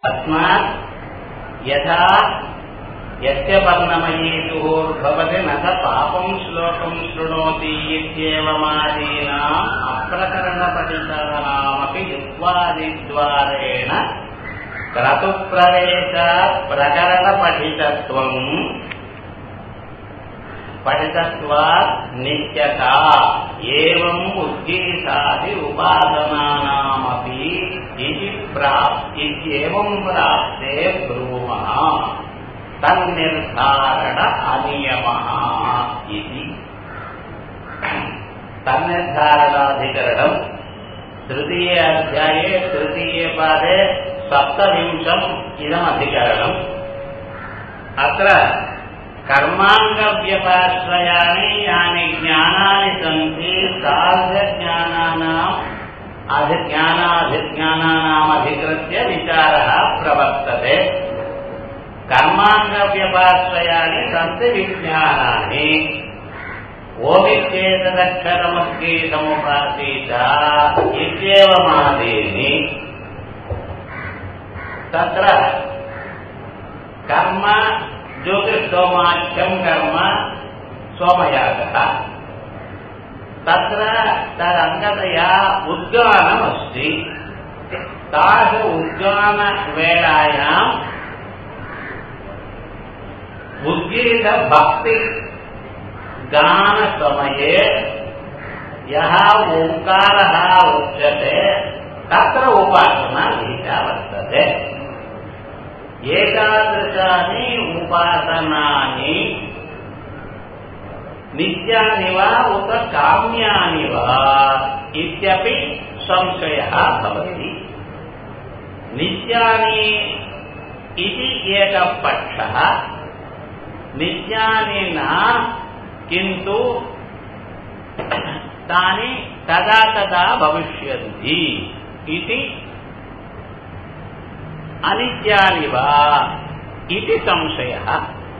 तस्मात् यथा यस्य वर्णमयीजुहोर्भवति न स पापम् श्लोकम् शृणोति इत्येवमादीनाम् अप्रकरणपठितानामपि युक्वादिद्वारेण क्रतुप्रवेशात् प्रकरणपठितत्वम् पठितत्वात् नित्यता एवम् उद्गीतादि उपासनानामपि इति प्राप् इत्येवम् प्राप्ते ब्रूमः तन्निर्धारण अनियमः इति तन्निर्धारणाधिकरणम् तृतीये अध्याये तृतीये पादे सप्तविंशम् इदमधिकरणम् अत्र कर्माङ्गव्यपाश्रयाणि यानि ज्ञानानि सन्ति साध्यज्ञानानाम् अधिज्ञानाधिज्ञानानामधिकृत्य विचारः प्रवर्तते कर्माङ्गव्यपाश्रयाणि सन्ति विज्ञानानि ओमित्येतदक्षरमस्गीतमुपासीत इत्येवमादीनि तत्र कर्म ज्योतिषोमाख्यम् कर्म सोमयागः तत्र तदङ्गतया उद्गानमस्ति तादृश उद्गानवेलायाम् उद्गीतभक्ति गानसमये यः ओङ्कारः उच्यते तत्र उपासना विहिता वर्तते एतादृशानि उपासनानि नित्यानि वा उत काम्यानि वा इत्यपि संशयः भवति नित्यानि इति एकः पक्षः नित्यानि न किन्तु तानि तदा तदा भविष्यन्ति इति अनित्यानि वा इति संशयः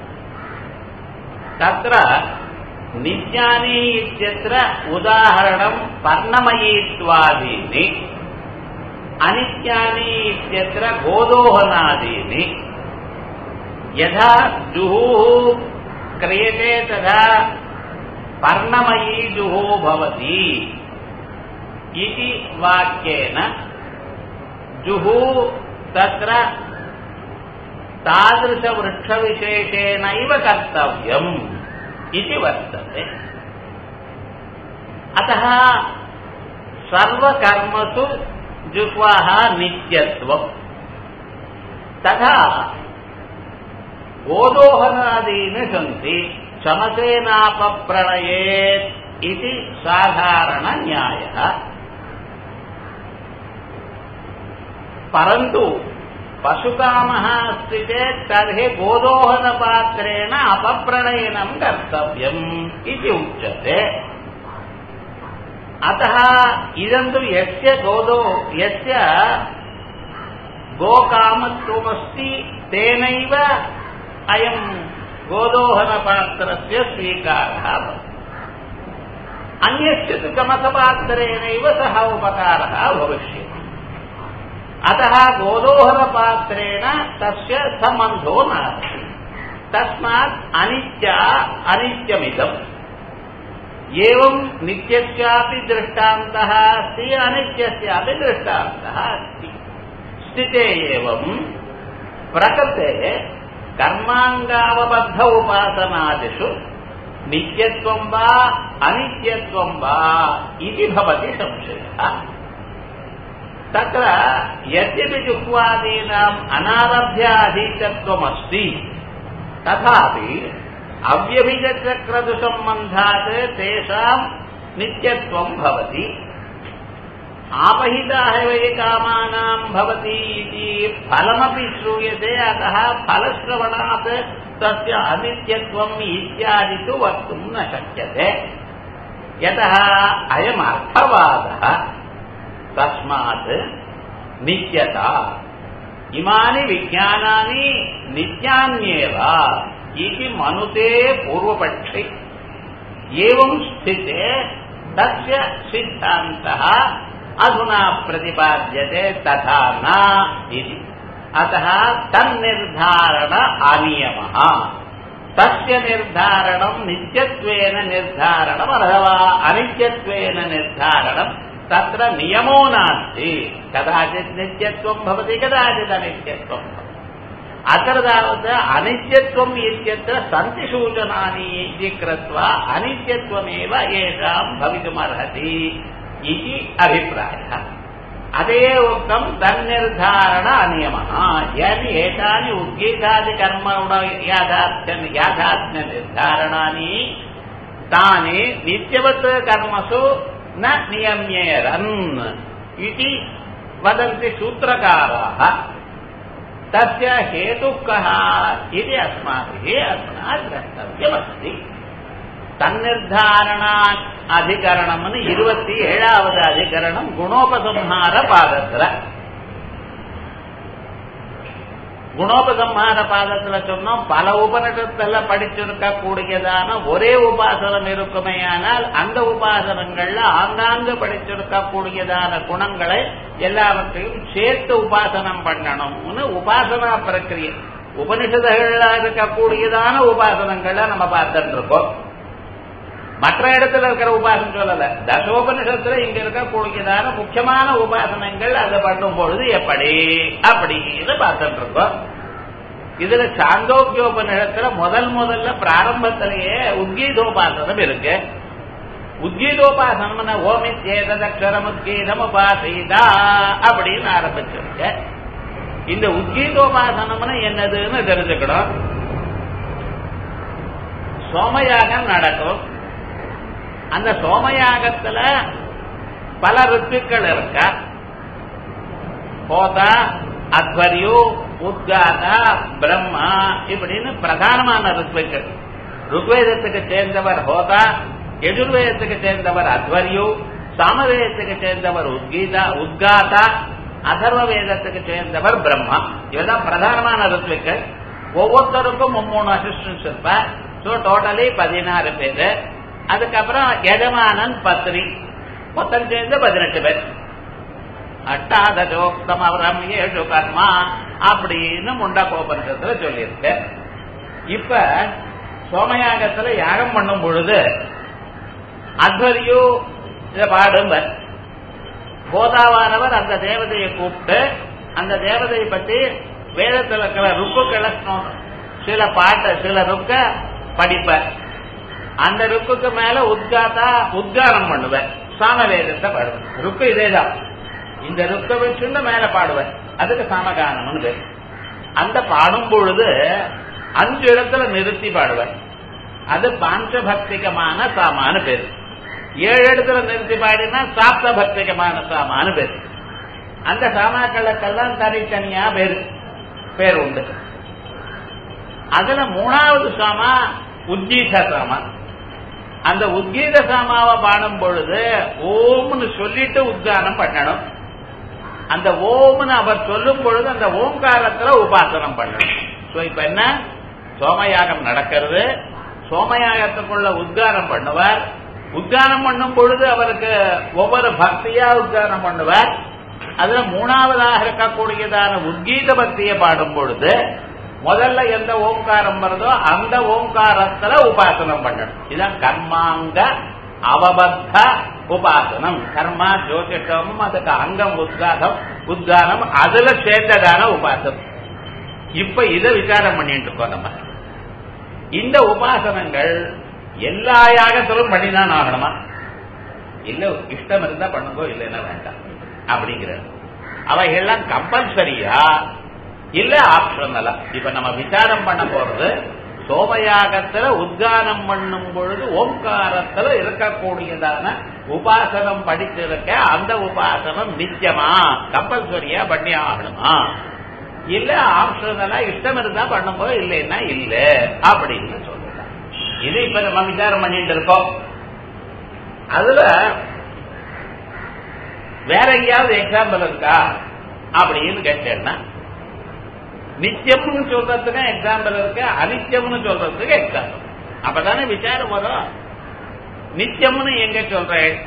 तत्र नित्यानि इत्यत्र उदाहरणं पर्णमयीत्वादीनि अनित्यानि इत्यत्र गोदोहनादीनि यथा जुहुः क्रियते तथा पर्णमयी जुहो भवति इति वाक्येन जुहु तत्र तादृशवृक्षविशेषेणैव कर्तव्यम् इति वर्तते अतः सर्वकर्मसु जुह्वाः नित्यत्वम् तथा गोदोहनादीनि सन्ति शमसेनापप्रणयेत् इति साधारणन्यायः परन्तु पशुकामः अस्ति चेत् तर्हि गोदोहनपात्रेण अपप्रणयनं कर्तव्यम् इति उच्यते अतः इदं तु यस्य गोदो यस्य गोकामत्वमस्ति तेनैव अयं गोदोहनपात्रस्य स्वीकारः भवति अन्यस्य तु चमसपात्रेणैव सः उपकारः भविष्यति अतः गोदोहनपात्रेण तस्य सम्बन्धो नास्ति तस्मात् अनित्या अनित्यमिदम् एवं नित्यस्यापि दृष्टान्तः अस्ति अनित्यस्यापि दृष्टान्तः अस्ति स्थिते एवं प्रकृते कर्माङ्गावबद्ध उपासनादिषु नित्यत्वं वा अनित्यत्वं वा इति भवति संशयः तत्र यद्यपि जुह्वादीनाम् अनारभ्य अधीतत्वमस्ति तथापि अव्यभिजचक्रदुसम्बन्धात् तेषाम् नित्यत्वम् भवति आपहिताः वै कामानाम् भवति इति फलमपि श्रूयते अतः फलश्रवणात् तस्य अनित्यत्वम् इत्यादि तु वक्तुम् न शक्यते यतः अयमर्थवादः तस्मात् नित्यता इमानि विज्ञानानि नित्यान्येव इति मनुते पूर्वपक्षे एवं स्थिते तस्य सिद्धान्तः अधुना प्रतिपाद्यते तथा न इति अतः तन्निर्धारण अनियमः तस्य निर्धारणम् नित्यत्वेन निर्धारणम् अथवा अनित्यत्वेन निर्धारणम् तत्र नियमो नास्ति कदाचित् नित्यत्वम् भवति कदाचित् अनित्यत्वम् भवति अत्र तावत् अनित्यत्वम् इत्यत्र सन्ति सूचनानि इति कृत्वा अनित्यत्वमेव येषाम् भवितुमर्हति इति अभिप्रायः अतः उक्तम् तन्निर्धारण अनियमः यदि एतानि उद्गीतादिकर्मण याथार्थ्य याथात्म्यनिर्धारणानि तानि नित्यवत् कर्मसु न नियम्येरन् इति वदन्ति सूत्रकाराः तस्य हेतुः कः इति अस्माभिः अधुना द्रष्टव्यमस्ति தன்னிர்தாரண அதிகரணம்னு இருபத்தி ஏழாவது அதிகரணம் குணோபசம்ஹார பாதத்துல குணோபசம்ஹார பாதத்துல சொன்னோம் பல உபனிஷத்துல படிச்சிருக்க கூடியதான ஒரே உபாசனம் இருக்குமேயானால் அந்த உபாசனங்கள்ல ஆங்காங்கு படிச்சிருக்க கூடியதான குணங்களை எல்லாவற்றையும் சேர்த்து உபாசனம் பண்ணணும்னு உபாசனா பிரக்கிரியை உபனிஷதுகள்ல இருக்கக்கூடியதான உபாசனங்களை நம்ம பார்த்துட்டு இருக்கோம் மற்ற இடத்துல இருக்கிற உபாசனம் சொல்லல தசோபனிஷத்துல இங்க இருக்கக்கூடியதான முக்கியமான உபாசனங்கள் அதை பண்ணும் பொழுது எப்படி அப்படின்னு பார்த்துட்டு இருக்கோம் இதுல சாந்தோக்கியோபனிஷத்துல முதல் முதல்ல பிராரம்பத்திலேயே உத்கீதோபாசனம் இருக்கு உத்கீதோபாசனம்னா ஓமி சேததக்ஷரம் உத்கீதம் உபாசீதா அப்படின்னு ஆரம்பிச்சிருக்க இந்த உத்கீதோபாசனம்னா என்னதுன்னு தெரிஞ்சுக்கணும் சோமயாகம் நடக்கும் அந்த சோமயாகத்துல பல ரித்துக்கள் இருக்க ஹோதா அத்வரியு உத்காதா பிரம்மா இப்படின்னு பிரதானமான ரித்துக்கள் ருக்வேதத்துக்கு சேர்ந்தவர் ஹோதா எஜுர்வேதத்துக்கு சேர்ந்தவர் அத்வரியு சாமவேதத்துக்கு சேர்ந்தவர் உத்கீதா உத்காதா அதர்வ வேதத்துக்கு சேர்ந்தவர் பிரம்மா இவெல்லாம் பிரதானமான ரித்துக்கள் ஒவ்வொருத்தருக்கும் மூணு அசிஸ்டன்ஸ் இருப்பார் ஸோ டோட்டலி பதினாறு பேர் அதுக்கப்புறம் எஜமானன் பத்ரி மொத்தம் சேர்ந்து பதினெட்டு பேர் அட்டாதோக்தம் அவரம் ஏழு கர்மா அப்படின்னு முண்டா கோபனிஷத்துல சொல்லியிருக்கு இப்ப சோமயாகத்துல யாகம் பண்ணும் பொழுது அத்வரியோ இத பாடும்பர் போதாவானவர் அந்த தேவதையை கூப்பிட்டு அந்த தேவதையை பற்றி வேதத்தில் இருக்கிற ருக்குகளை சில பாட்டை சில ருக்க படிப்ப அந்த ருக்குக்கு மேல உத்காத்தா உத்காரம் பண்ணுவேன் சாமவேதத்தை பாடுவேன் ருக்கு இதேதான் இந்த ருக்க வச்சுன்னு மேல பாடுவேன் அதுக்கு சாமகானம்னு பேர் அந்த பாடும் பொழுது அஞ்சு இடத்துல நிறுத்தி பாடுவேன் அது பாஞ்சபக்திகமான சாமானு பேர் ஏழு இடத்துல நிறுத்தி பாடினா சாப்த பக்திகமான சாமானு பேர் அந்த சாமாக்களுக்கெல்லாம் தனித்தனியா பேரு பேர் உண்டு அதுல மூணாவது சாமா உத்கீத சாமா அந்த உத்கீத சாமாவை பாடும் பொழுது ஓம்னு சொல்லிட்டு உத்கானம் பண்ணணும் அந்த ஓம்னு அவர் சொல்லும் பொழுது அந்த ஓம்காரத்துல உபாசனம் பண்ணணும் சோ இப்ப என்ன சோமயாகம் நடக்கிறது சோமயாகத்துக்குள்ள உத்காரம் பண்ணுவார் உத்காரம் பண்ணும் பொழுது அவருக்கு ஒவ்வொரு பக்தியா உத்காரம் பண்ணுவார் அதுல மூணாவதாக இருக்கக்கூடியதான உத்கீத பக்தியை பாடும் பொழுது முதல்ல எந்த ஓங்காரம் வருதோ அந்த ஓங்காரத்துல உபாசனம் பண்ணணும் இதுதான் கர்மாங்க அவபத்த உபாசனம் கர்மா ஜோதிஷமும் அதுக்கு அங்கம் உத்காதம் உத்கானம் அதுல சேர்ந்ததான உபாசனம் இப்ப இதை விசாரம் பண்ணிட்டு இருக்கோம் நம்ம இந்த உபாசனங்கள் எல்லா யாகத்திலும் பண்ணிதான் ஆகணுமா இல்ல இஷ்டம் இருந்தா பண்ணுங்கோ இல்லைன்னா வேண்டாம் அப்படிங்கிறது அவைகள்லாம் கம்பல்சரியா இல்ல ஆப்ஷனலா இப்ப நம்ம விசாரம் பண்ண போறது சோமயாகத்துல உத்கானம் பண்ணும் பொழுது ஓம்காரத்துல இருக்கக்கூடியதான உபாசனம் படித்திருக்க அந்த உபாசனம் நித்தியமா கம்பல்சரியா பண்ணி ஆகணுமா இல்ல ஆப்ஷனலா இஷ்டம் இருந்தா பண்ணும்போது இல்லைன்னா இல்ல அப்படின்னு சொல்லலாம் இது இப்ப நம்ம விசாரம் பண்ணிட்டு இருக்கோம் அதுல வேற எங்கேயாவது எக்ஸாம்பிள் இருக்கா அப்படின்னு கேட்டேன்னா நித்தியம்னு சொல்றதுக்கு எக்ஸாம்பிள் இருக்கு அனித்தியம்னு சொல்றதுக்கு எக்ஸாம்பிள் அப்பதானே விசாரம் வரும் நித்தியம்னு எங்க சொல்றேன்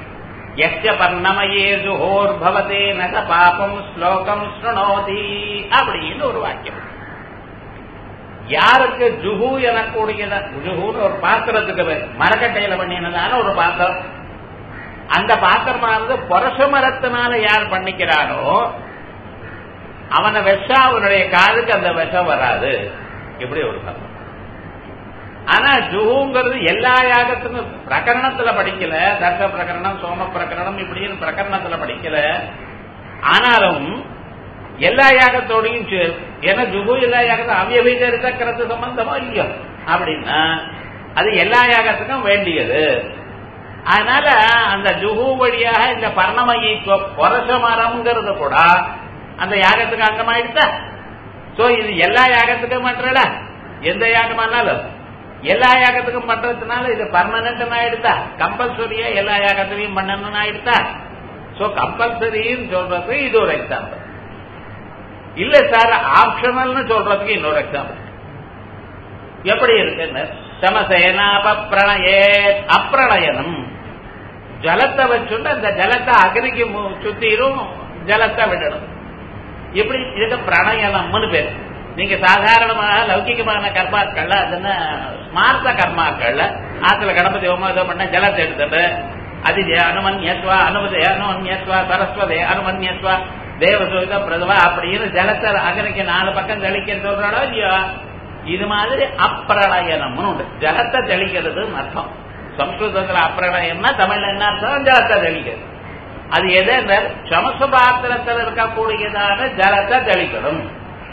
எச்ச பர்ணமயே ஜுஹோர்பவதே நக பாபம் ஸ்லோகம் ஸ்ருணோதி அப்படின்னு ஒரு வாக்கியம் யாருக்கு ஜுஹு எனக்கூடியத ஜுஹுன்னு ஒரு பாத்திரத்துக்கு பேர் மரக்கட்டையில பண்ணினதான ஒரு பாத்திரம் அந்த பாத்திரமானது புரச மரத்தினால யார் பண்ணிக்கிறானோ அவனை விஷா அவனுடைய காதுக்கு அந்த விஷம் வராது இப்படி ஒரு கர்மம் ஆனா ஜுஹுங்கிறது எல்லா யாகத்துக்கும் பிரகரணத்துல படிக்கல தர்க்க பிரகரணம் சோம பிரகரணம் இப்படின்னு பிரகரணத்துல படிக்கல ஆனாலும் எல்லா யாகத்தோடையும் சேரும் ஏன்னா ஜுகு எல்லா யாகத்தும் அவ்யபிகரித்த கருத்து சம்பந்தமா இல்லையோ அப்படின்னா அது எல்லா யாகத்துக்கும் வேண்டியது அதனால அந்த ஜுகு வழியாக இந்த பர்ணமயி பொரச மரம்ங்கிறது கூட அந்த யாகத்துக்கு அங்கமாயிடுச்சா சோ இது எல்லா யாகத்துக்கும் பண்றல எந்த யாகமானாலும் எல்லா யாகத்துக்கும் பண்றதுனால இது பர்மனன்ட் ஆயிடுதா கம்பல்சரியா எல்லா யாகத்திலையும் பண்ணணும்னு ஆயிடுதா சோ கம்பல்சரின்னு சொல்றது இது ஒரு எக்ஸாம்பிள் இல்ல சார் ஆப்ஷனல்னு சொல்றதுக்கு இன்னொரு எக்ஸாம்பிள் எப்படி இருக்குன்னு சமசேனாப பிரணயே அப்பிரணயனம் ஜலத்தை வச்சுட்டு அந்த ஜலத்தை அக்னிக்கு சுத்திரும் ஜலத்தை விடணும் இப்படி இதுக்கு பிரணயனம்னு பேர் நீங்க சாதாரணமாக லௌகிகமான கர்மாக்கள்ல அதுன்னு ஸ்மார்த்த கர்மாக்கள்ல ஆத்துல கணபதி ஹோமம் ஏதோ பண்ண ஜலத்தை எடுத்துட்டு அதிஜய அனுமன்யஸ்வா அனுமதி அனுமன்யஸ்வா சரஸ்வதே அனுமன்யஸ்வா தேவசோத பிரதவா அப்படின்னு ஜலத்தை அகனைக்கு நாலு பக்கம் தெளிக்க சொல்றாளோ இல்லையோ இது மாதிரி அப்பிரளயனம்னு உண்டு ஜலத்தை தெளிக்கிறது அர்த்தம் சம்ஸ்கிருதத்துல அப்பிரளயம்னா தமிழ்ல என்ன அர்த்தம் ஜலத்தை தெளிக்கிறது அது எது சமச பாத்திரத்தில் இருக்கக்கூடியதான ஜலத்தை தெளிக்கணும்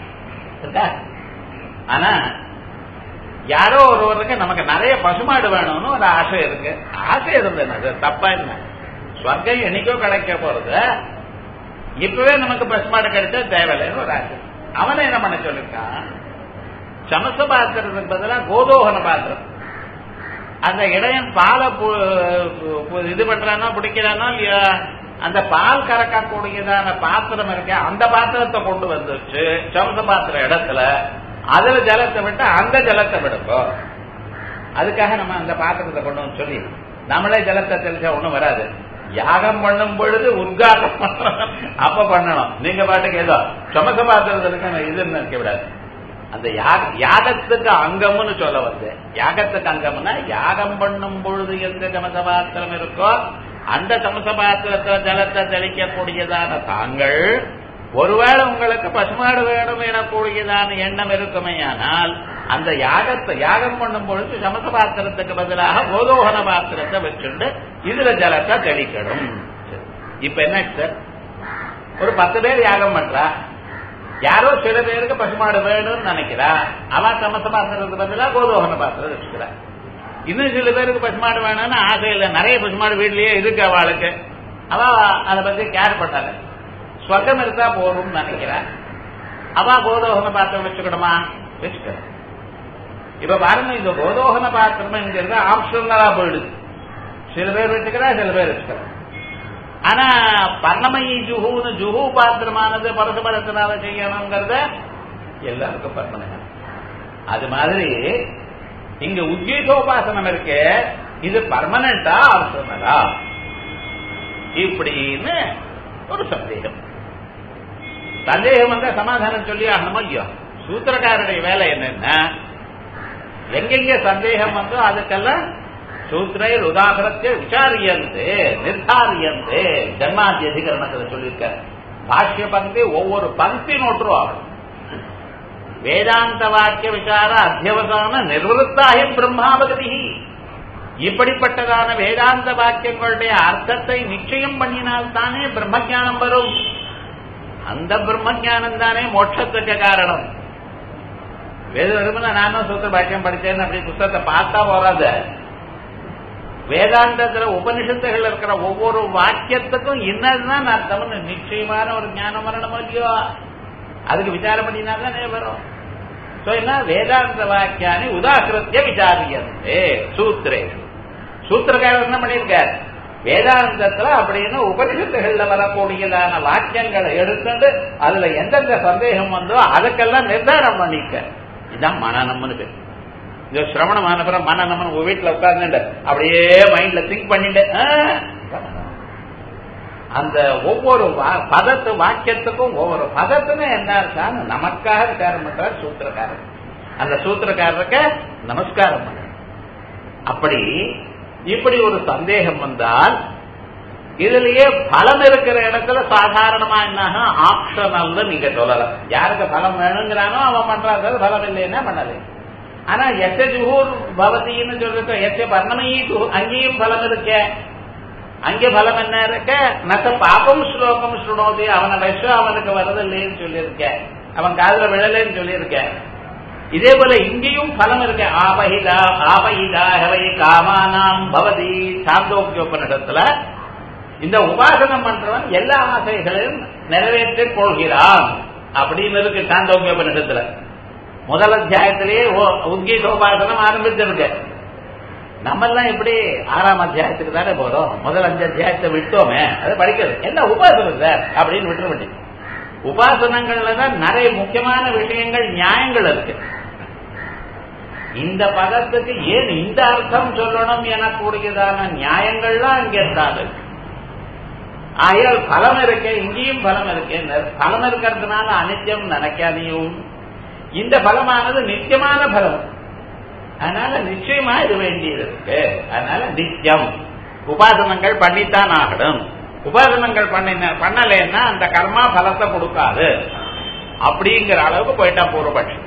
ஆனா யாரோ ஒருவருக்கு நமக்கு நிறைய பசுமாடு வேணும்னு ஒரு ஆசை இருக்கு ஆசை இருந்தது தப்பா என்ன ஸ்வர்க்கம் என்னைக்கோ கிடைக்க போறது இப்பவே நமக்கு பசுமாடு கிடைச்சா தேவையில்லைன்னு ஒரு ஆசை அவனை என்ன பண்ண சொல்லிருக்கான் சமச பாத்திரத்துக்கு பதிலாக கோதோகன பாத்திரம் அந்த இடையன் பாலை இது பண்றானோ பிடிக்கிறானோ இல்லையா அந்த பால் கறக்கக்கூடியதான பாத்திரம் இருக்க அந்த பாத்திரத்தை கொண்டு வந்துச்சு சமச பாத்திர இடத்துல அதுல ஜலத்தை விட்டு அந்த ஜலத்தை விடுப்போம் அதுக்காக நம்ம அந்த பாத்திரத்தை கொண்டு வந்து சொல்லி நம்மளே ஜலத்தை தெளிச்சா ஒண்ணும் வராது யாகம் பண்ணும் பொழுது உத்காரம் பண்றோம் அப்ப பண்ணணும் நீங்க பாட்டுக்கு ஏதோ சமச பாத்திரத்திற்கு இது நினைக்க விடாது அந்த யாகத்துக்கு அங்கம்னு சொல்ல வந்து யாகத்துக்கு அங்கம்னா யாகம் பண்ணும் பொழுது எந்த சமச பாத்திரம் இருக்கோ அந்த சமச பாத்திரத்துல ஜலத்தை தெளிக்கக்கூடியதான தாங்கள் ஒருவேளை உங்களுக்கு பசுமாடு வேணும் எனக்கூடியதான எண்ணம் இருக்குமே ஆனால் அந்த யாகத்தை யாகம் பண்ணும் பொழுது சமச பாத்திரத்துக்கு பதிலாக கோதோகன பாத்திரத்தை வச்சுண்டு இதுல ஜலத்தை தெளிக்கணும் இப்ப என்ன சார் ஒரு பத்து பேர் யாகம் பண்றா யாரோ சில பேருக்கு பசுமாடு வேணும்னு நினைக்கிறா அவன் சமச பாத்திரத்துக்கு பதிலாக கோதோகன பாத்திரம் வச்சுக்கிறா இன்னும் சில பேருக்கு பசுமாடு வேணும்னு ஆசை இல்லை நிறைய பசுமாடு வீட்லயே இருக்கு அவளுக்கு அவ அதை பத்தி கேர் பண்ணல ஸ்வர்க்கம் இருந்தா போதும்னு நினைக்கிறா அவ கோதோகன பாத்திரம் வச்சுக்கணுமா வச்சுக்கணும் இப்ப பாருங்க இந்த கோதோகன பாத்திரம்ங்கிறது ஆப்ஷனலா போயிடுது சில பேர் வச்சுக்கிறா சில பேர் வச்சுக்கிறா ஆனா பர்ணமயி ஜுஹுன்னு ஜுஹு பாத்திரமானது பரசுபரத்தினால செய்யணுங்கிறத எல்லாருக்கும் பர்மனங்க அது மாதிரி இங்க உத்கீதோபாசனம் இருக்கு இது பர்மனண்டா ஆப்ஷனலா இப்படின்னு ஒரு சந்தேகம் சந்தேகம் வந்தா சமாதானம் சொல்லி ஆகணுமோ இல்லையோ சூத்திரக்காரருடைய வேலை என்னன்னா எங்கெங்க சந்தேகம் வந்தோ அதுக்கெல்லாம் சூத்திரை உதாகரத்தை விசாரியந்து நிர்தாரியந்து ஜன்மாதி அதிகரணத்தில் சொல்லியிருக்க பாஷ்ய பந்தி ஒவ்வொரு பந்தி நோட்டுருவாங்க வேதாந்த வாக்கிய விசார அத்தியவசான நிர்வருத்தாகி பிரம்மாவகதி இப்படிப்பட்டதான வேதாந்த வாக்கியங்களுடைய அர்த்தத்தை நிச்சயம் பண்ணினால் தானே பிரம்மஜானம் வரும் அந்த பிரம்மஜானம் தானே மோட்சத்துக்கு காரணம் வேத விரும்பின நானும் சூத்திர பாக்கியம் படிச்சேன்னு அப்படி புத்தகத்தை பார்த்தா போறாது வேதாந்தத்துல உபனிஷத்துகள் இருக்கிற ஒவ்வொரு வாக்கியத்துக்கும் என்னதுதான் அர்த்தம்னு நிச்சயமான ஒரு ஞானம் வரணும் இல்லையோ அதுக்கு விசாரம் பண்ணினா தானே வரும் சோ என்ன வேதாந்த வாக்கியானி உதாகிருத்திய விசாரியந்தே சூத்திரே சூத்திரக்காரர் என்ன பண்ணியிருக்கார் வேதாந்தத்துல அப்படின்னு உபனிஷத்துகள்ல வரக்கூடியதான வாக்கியங்களை எடுத்துட்டு அதுல எந்தெந்த சந்தேகம் வந்தோ அதுக்கெல்லாம் நிர்தாரம் பண்ணிக்க இதுதான் மனநம்னு பேர் இந்த சிரவணம் ஆனப்புறம் மனநம்மன் உங்க வீட்டுல உட்கார்ந்து அப்படியே மைண்ட்ல திங்க் பண்ணிட்டு அந்த ஒவ்வொரு வா- பதத்து வாக்கியத்துக்கும் ஒவ்வொரு பதத்துன்னு என்ன இருக்கான்னு நமக்காக விசாரம் பண்றார் சூத்திரக்காரர் அந்த சூத்திரக்காரருக்கு நமஸ்காரம் பண்ற அப்படி இப்படி ஒரு சந்தேகம் வந்தால் இதுலயே பலம் இருக்கிற இடத்துல சாதாரணமா என்ன ஆப்ஷனல்னு நீங்க சொல்லலாம் யாருக்கு பலம் வேணுங்கிறானோ அவன் பண்றாங்க பலம் இல்லைன்னா பண்ணலை ஆனா எச்ச ஜுகூர் பவதின்னு சொல்லிருக்க எச்ச பர்ணமயி ஜுகூர் அங்கேயும் பலம் இருக்க அங்கே பலம் என்ன இருக்க நக்க பாப்பம் ஸ்லோகம் சுனோதி அவனை விஷம் அவனுக்கு வரதில்லைன்னு சொல்லியிருக்க அவன் காதுல விழலைன்னு சொல்லியிருக்க இதே போல இங்கேயும் பலம் இருக்கு ஆபஹிதா ஆபஹிதா ஹவை காமானாம் பவதி சாந்தோக்கியோபனிடத்துல இந்த உபாசனம் பண்றவன் எல்லா ஆசைகளையும் நிறைவேற்றிக் கொள்கிறான் அப்படின்னு இருக்கு சாந்தோக்கியோபனிடத்துல முதல் அத்தியாயத்திலேயே ஓ- உத்கீதோபாசனம் ஆரம்பிச்சிருக்கு நம்ம எல்லாம் எப்படி ஆறாம் அத்தியாயத்துக்கு தானே போறோம் முதல் அஞ்சு அத்தியாயத்தை விட்டோமே அதை படிக்கிறது என்ன உபாசனம் சார் அப்படின்னு விட்டுற வேண்டியது உபாசனங்கள்ல தான் நிறைய முக்கியமான விஷயங்கள் நியாயங்கள் இருக்கு இந்த பதத்துக்கு ஏன் இந்த அர்த்தம் சொல்லணும் எனக்கூடியதான நியாயங்கள்லாம் அங்கே தான் இருக்கு ஆகையால் பலம் இருக்க இங்கேயும் பலம் இருக்கு பலம் இருக்கிறதுனால அனித்தியம் நினைக்காதையும் இந்த பலமானது நித்தியமான பலம் அதனால நிச்சயமா இது வேண்டியது இருக்கு அதனால நித்தியம் உபாசனங்கள் பண்ணித்தான் ஆகணும் உபாசனங்கள் பண்ணின பண்ணலைன்னா அந்த கர்மா பலத்தை கொடுக்காது அப்படிங்கிற அளவுக்கு போயிட்டா பூர்வபட்சம்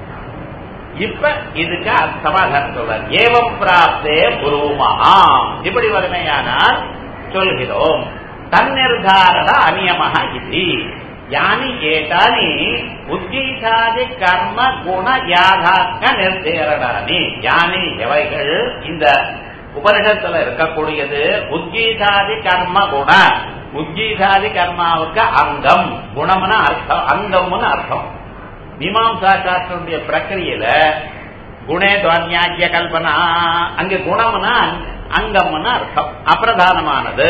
இப்ப இதுக்கு சமாதானம் சொல்றார் ஏவம் பிராப்தே புருவமஹா இப்படி வறுமையானால் சொல்கிறோம் தன்னிர்தாரண அநியமஹ இது யானி ஏதானி உத்கீதாதி கர்ம குண யாதாக்க நிர்தேரணானி யானி எவைகள் இந்த உபனிஷத்துல இருக்கக்கூடியது உத்கீதாதி கர்ம குண உத்கீதாதி கர்மாவுக்கு அங்கம் குணம்னு அர்த்தம் அங்கம்னு அர்த்தம் மீமாம்சா சாஸ்திரனுடைய பிரக்கிரியில குணே துவன்யாக்கிய கல்பனா அங்க குணம்னா அங்கம்னு அர்த்தம் அப்பிரதானமானது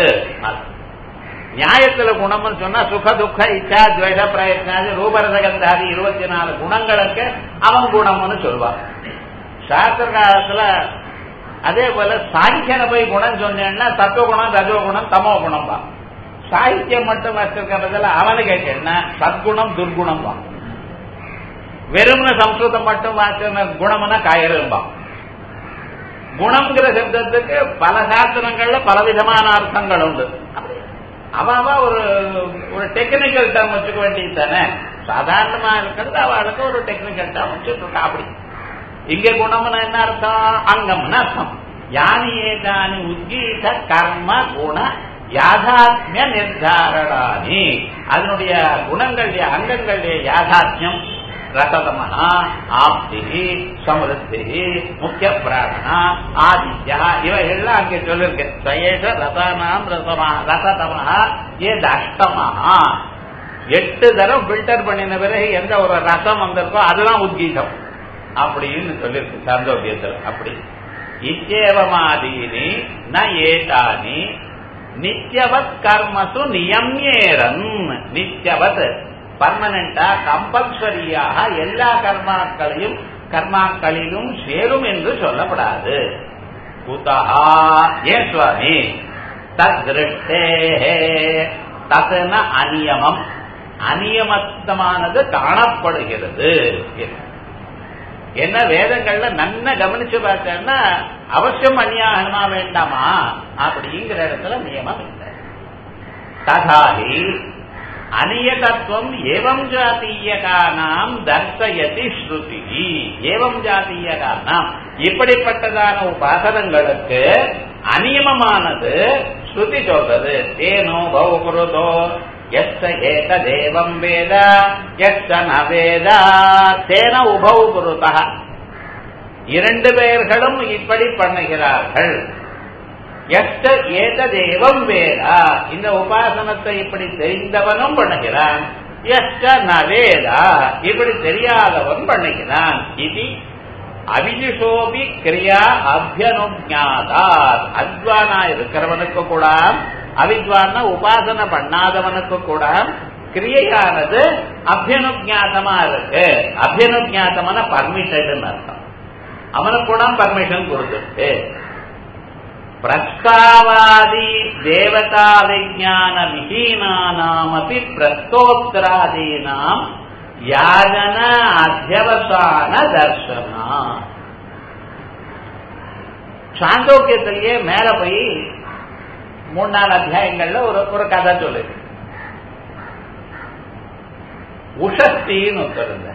நியாயத்துல குணம்னு சொன்னா சுக துக்க இச்சா துவேஷ பிரயத்னாதி ரூபரசகந்தாதி இருபத்தி நாலு குணங்களுக்கு அவன் குணம்னு சொல்லுவான் சாஸ்திர காலத்துல அதே போல சாங்கியனை போய் குணம் சொன்னேன்னா சத்துவகுணம் ரஜோகுணம் தமோ குணம் தான் சாகித்யம் மட்டும் வச்சிருக்கிறதுல அவனுக்கு என்ன சத்குணம் துர்குணம் தான் வெறும்ன சம்ஸ்கிருதம் மட்டும் வாசின குணம்னா காயரும்பான் குணம்ங்கிற சப்தத்துக்கு பல சாஸ்திரங்கள்ல பலவிதமான அர்த்தங்கள் உண்டு அவன் அவன் ஒரு ஒரு டெக்னிக்கல் டேர்ம் வச்சுக்க வேண்டியது தானே சாதாரணமா இருக்கிறது அவளுக்கு ஒரு டெக்னிக்கல் டேர்ம் வச்சுட்டு இருக்கா அப்படி இங்க குணம்னா என்ன அர்த்தம் அங்கம்னு அர்த்தம் யானி ஏதானி உத்கீத கர்ம குண யாதாத்மிய நிர்தாரணானி அதனுடைய குணங்களுடைய அங்கங்களுடைய யாதாத்மியம் ரசதமனா ஆப்தி சமருத்தி முக்கிய பிராணனா ஆதித்யா இவைகள்லாம் அங்கே சொல்லிருக்கு சயேஷ ரசனாம் ரசமா ரசதமா ஏது அஷ்டமஹா எட்டு தரம் பில்டர் பண்ணின பிறகு எந்த ஒரு ரசம் வந்திருக்கோ அதுதான் உத்கீதம் அப்படின்னு சொல்லியிருக்கு சாந்தோக்கியத்தில் அப்படி இச்சேவமாதீனி ந ஏதானி நித்யவத் கர்மசு நியமியேரன் நித்யவத் பர்மனண்டா கம்பல்சரியாக எல்லா கர்மாக்களையும் கர்மாக்களிலும் சேரும் என்று சொல்லப்படாது குதஹா ஏன் சுவாமி தத்ருஷ்டே தத்துன அநியமம் அநியமத்தமானது காணப்படுகிறது என்ன வேதங்கள்ல நன்ன கவனிச்சு பார்த்தேன்னா அவசியம் அந்நியாகமா வேண்டாமா அப்படிங்கிற இடத்துல நியமம் இல்லை ததாகி அநியதத்துவம் ஏவம் ஜாத்தீயகானாம் தர்சயதி ஸ்ருதி ஏவம் ஜாத்தீயகானாம் இப்படிப்பட்டதான உபாசனங்களுக்கு அநியமமானது ஸ்ருதி சொல்றது தேனோ பௌகுருதோ எஸ்ஸ ஏததேவம் வேத எஸ்ஸ ந வேத தேன உபௌ குருதா இரண்டு பேர்களும் இப்படி பண்ணுகிறார்கள் எஸ்ட ஏததேவம் வேதா இந்த உபாசனத்தை இப்படி தெரிந்தவனும் பண்ணுகிறான் எஸ்ட நவேதா இப்படி தெரியாதவன் பண்ணுகிறான் இது அவிஜுஷோபி கிரியா அபியனுஜாதார் அத்வானா இருக்கிறவனுக்கு கூட அவித்வான உபாசனை பண்ணாதவனுக்கு கூட கிரியையானது அபியனுஜாதமா இருக்கு அபியனுஜாதமான பர்மிஷன் அர்த்தம் அவனுக்கு கூட பர்மிஷன் கொடுத்துருக்கு பிரஸ்தாவாதி தேவதா விஜான விஹீனானாமபி பிரஸ்தோத்தராதீனாம் யாஜன அத்தியவசான தர்சனா சாந்தோக்கியத்திலேயே மேல போய் மூணு நாலு அத்தியாயங்கள்ல ஒரு ஒரு கதை சொல்லுது உஷஸ்தின்னு ஒருத்தர்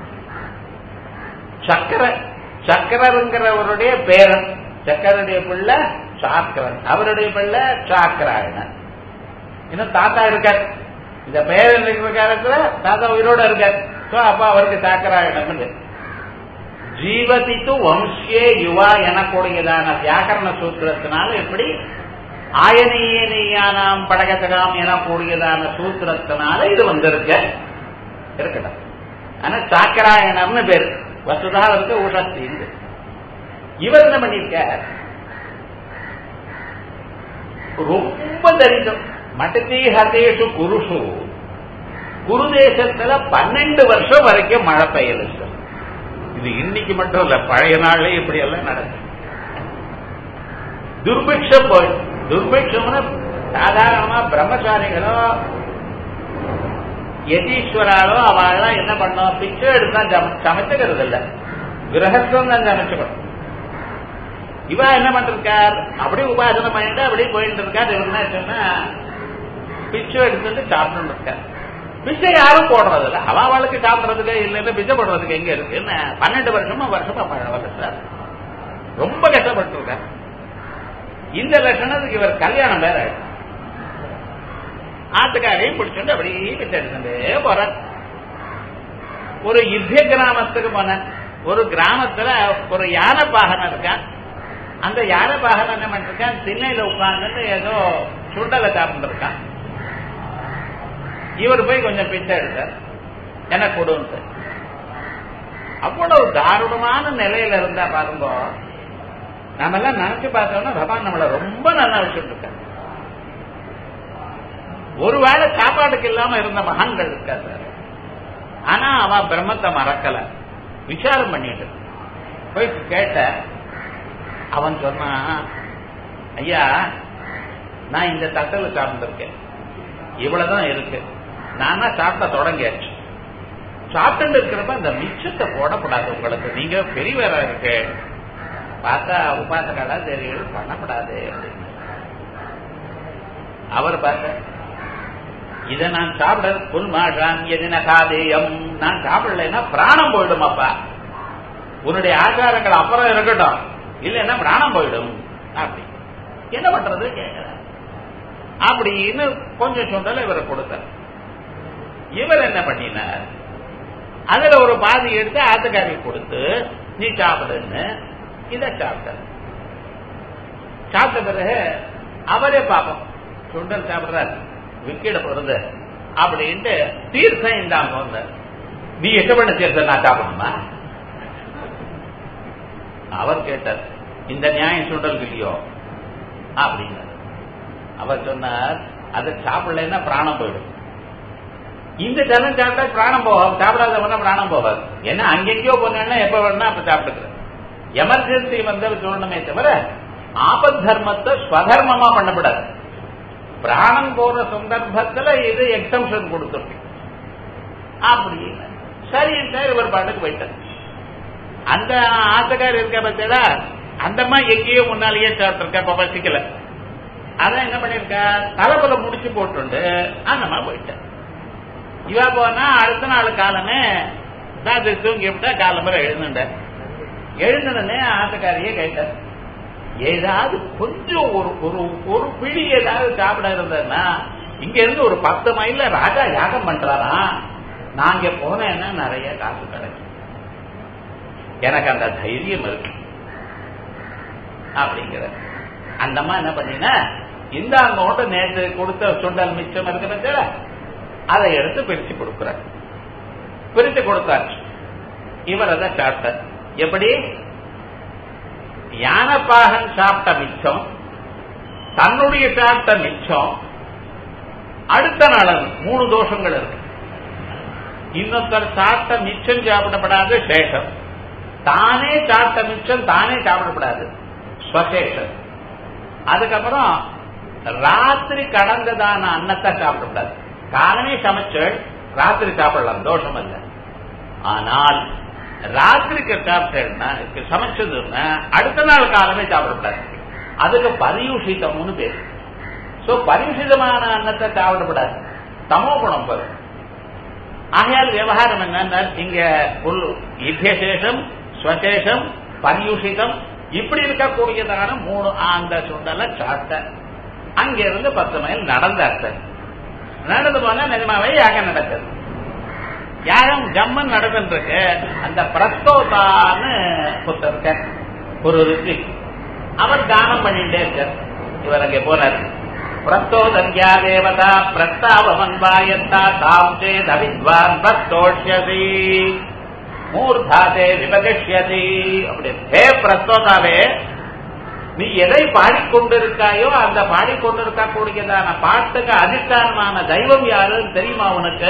சக்கர சக்கரருங்கிறவருடைய பேரன் சக்கரருடைய பிள்ளை சாக்கரன் அவருடைய பிள்ளை சாக்கராயணன் இன்னும் தாத்தா இருக்கார் இந்த பேரன் இருக்கிற காலத்துல தாத்தா உயிரோட இருக்கார் சோ அப்ப அவருக்கு சாக்கராயணன் ஜீவதித்து வம்சியே யுவா எனக்கூடியதான வியாக்கரண சூத்திரத்தினால எப்படி ஆயனீயனீயானாம் படகத்தகாம் எனக்கூடியதான சூத்திரத்தினால இது வந்திருக்கு இருக்கட்டும் ஆனா சாக்கராயணம்னு பேரு வசுதா இருக்கு உஷஸ்தி இவர் என்ன பண்ணிருக்கார் ரொம்ப தரிதம் மட்டத்தி ஹதேஷு குருஷு குரு தேசத்துல பன்னெண்டு வருஷம் வரைக்கும் மழை பெய்யல சார் இது இன்னைக்கு மட்டும் இல்ல பழைய நாள்ல இப்படி எல்லாம் நடக்கும் துர்பிக்ஷம் போய் துர்பிக்ஷம்னு சாதாரணமா பிரம்மச்சாரிகளோ யதீஸ்வராலோ அவெல்லாம் என்ன பண்ணோம் பிச்சை எடுத்தா சமைச்சுக்கிறது இல்ல கிரகஸ்தம் தான் சமைச்சுக்கணும் இவா என்ன பண்றார் அப்படி உபாசனை பண்ணிட்டு அப்படியே போயிட்டு இருக்கார் இவர் என்ன சொன்னா பிச்சை எடுத்துட்டு சாப்பிட்டு இருக்கார் பிச்சை யாரும் போடுறது இல்ல அவளுக்கு சாப்பிடுறதுக்கு இல்ல பிச்சை போடுறதுக்கு எங்க இருக்கு என்ன பன்னெண்டு வருஷமா வருஷமா வருஷம் ரொம்ப கஷ்டப்பட்டு இருக்கார் இந்த லட்சணத்துக்கு இவர் கல்யாணம் வேற ஆத்துக்காரையும் பிடிச்சுட்டு அப்படியே பிச்சை எடுத்துட்டே போற ஒரு யுத்த கிராமத்துக்கு போன ஒரு கிராமத்துல ஒரு யானை பாகனம் இருக்கான் அந்த யானை பாகனம் என்ன பண்ணிருக்கான் திண்ணையில உட்கார்ந்து ஏதோ சுண்டலை சாப்பிட்டு இருக்கான் இவர் போய் கொஞ்சம் பிச்சை எடுத்தார் எனக்கு கொடுன்னு அவ்வளவு தாருணமான நிலையில இருந்தா பாருங்க நாம எல்லாம் நினைச்சு பார்த்தோம்னா பகவான் நம்மளை ரொம்ப நல்லா வச்சுட்டு இருக்க ஒருவேளை சாப்பாட்டுக்கு இல்லாம இருந்த மகான்கள் இருக்கா சார் ஆனா அவ பிரம்மத்தை மறக்கல விசாரம் பண்ணிட்டு போய் கேட்ட அவன் சொன்னா ஐயா நான் இந்த தட்டல சாப்பிட்டுருக்கேன் இவ்வளவுதான் இருக்கு நானா சாப்பிட்ட தொடங்கியாச்சு சாப்பிட்டு இருக்கிறப்ப அந்த மிச்சத்தை போடப்படாது உங்களுக்கு நீங்க பெரியவரா இருக்கு பார்த்தா உபாசகாலா தெரியும் பண்ணப்படாது அப்படின்னு அவர் பார்த்த இதை நான் சாப்பிட புல் மாஷான் எதின காதேயம் நான் சாப்பிடலைன்னா பிராணம் போயிடும் அப்பா உன்னுடைய ஆச்சாரங்கள் அப்புறம் இருக்கட்டும் இல்லைன்னா பிராணம் போயிடும் அப்படி என்ன பண்றது கேட்கிற அப்படின்னு கொஞ்சம் சொன்னால இவரை கொடுத்தார் இவர் என்ன பண்ணினார் அதுல ஒரு பாதி எடுத்து ஆத்துக்காரி கொடுத்து நீ சாப்பிடுன்னு இதை சாப்பிட்டார் சாப்பிட்ட பிறகு அவரே பாப்போம் சுண்டல் சாப்பிடுறாரு விக்கிட போறது அப்படின்ட்டு தீர்த்தம் இந்தாங்க வந்த நீ எட்ட பண்ண தீர்த்தம் நான் சாப்பிடணுமா அவர் கேட்டார் இந்த நியாயம் சுண்டல் இல்லையோ அப்படின்னு அவர் சொன்னார் அதை சாப்பிடலன்னா பிராணம் போயிடும் இந்த ஜனம் சாப்பிட்டா பிராணம் போகாது சாப்பிடாதவன பிராணம் போகாது ஏன்னா அங்கெங்கயோ போனா எப்ப வேணா அப்ப சாப்பிட்டுக்கிறேன் எமர்ஜென்சி வந்து சொல்லணுமே தவிர ஆபத் தர்மத்தை ஸ்வதர்மமா பண்ணப்படாது பிராணம் போற சந்தர்ப்பத்துல இது எக்ஸம்ஷன் கொடுத்துருக்கு அப்படின்னு சரி சார் இவர் பாட்டுக்கு போயிட்டார் அந்த ஆசைக்கார் இருக்க பத்தியா அந்தம்மா எங்கேயோ முன்னாலேயே சாப்பிட்டுருக்கா இப்ப பசிக்கல அதான் என்ன பண்ணிருக்கா தலைப்புல முடிச்சு போட்டு அந்தம்மா போயிட்டார் இவா போனா அடுத்த நாள் காலமே சாத்து தூங்கி விட்டா காலம்பரை எழுந்துட்ட எழுந்தனே ஆசைக்காரியே கேட்டார் ஏதாவது கொஞ்சம் ஒரு ஒரு ஒரு பிடி ஏதாவது சாப்பிட இருந்ததுன்னா இங்க இருந்து ஒரு பத்து மைல்ல ராஜா யாகம் பண்றாரா நாங்க போனேன்னா நிறைய காசு கிடைக்கும் எனக்கு அந்த தைரியம் இருக்கு அப்படிங்கிற அந்தம்மா என்ன பண்ணினா இந்த அங்கோட்ட நேற்று கொடுத்த சுண்டல் மிச்சம் இருக்கிறது அதை எடுத்து பிரிச்சு கொடுக்குற பிரிச்சு கொடுத்தாச்சு இவர் அதை சாப்பிட்டார் எப்படி யானப்பாகன் சாப்பிட்ட மிச்சம் தன்னுடைய சாப்பிட்ட மிச்சம் அடுத்த நாள் மூணு தோஷங்கள் இருக்கு இன்னொருத்தர் சாப்பிட்ட மிச்சம் சாப்பிடப்படாது சேஷம் தானே சாப்பிட்ட மிச்சம் தானே சாப்பிடப்படாது ஸ்வசேஷம் அதுக்கப்புறம் ராத்திரி கடந்ததான அன்னத்தை சாப்பிடக்கூடாது காலமே சமைச்சு ராத்திரி சாப்பிடலாம் தோஷம் இல்லை ஆனால் ராத்திரிக்கு சாப்பிட்டேன்னா சமைச்சதுன்னா அடுத்த நாள் காலமே சாப்பிடக்கூடாது அதுக்கு பரியூஷிதம்னு பேரு சோ பரியூஷிதமான அன்னத்தை சாப்பிடக்கூடாது தமோ குணம் வரும் ஆகையால் விவகாரம் என்ன இங்க இத்தியசேஷம் ஸ்வசேஷம் பரியூஷிதம் இப்படி இருக்கக்கூடியதான மூணு அந்த சுண்டலை சாப்பிட்ட அங்கிருந்து பத்து மைல் நடந்தார் நடந்து போனா நிஜமாவே யாகம் நடக்குது யாகம் ஜம்மன் நடந்துருக்கு அந்த பிரஸ்தோதான்னு புத்தர் இருக்க ஒரு ரிஷி அவர் தானம் பண்ணிட்டே இருக்கார் இவர் அங்கே போனார் பிரஸ்தோதன்யா தேவதா பிரஸ்தாவமன்வாயத்தா தாம் சேத் அவித்வான் பிரஸ்தோஷ்யசி மூர்தாதே விபகிஷ்யதி அப்படி ஹே பிரஸ்தோதாவே நீ எதை பாடிக்கொண்டிருக்காயோ அந்த பாடிக்கொண்டிருக்கக்கூடியதான பாட்டுக்கு அதிஷ்டானமான தெய்வம் யாருன்னு தெரியுமா உனக்கு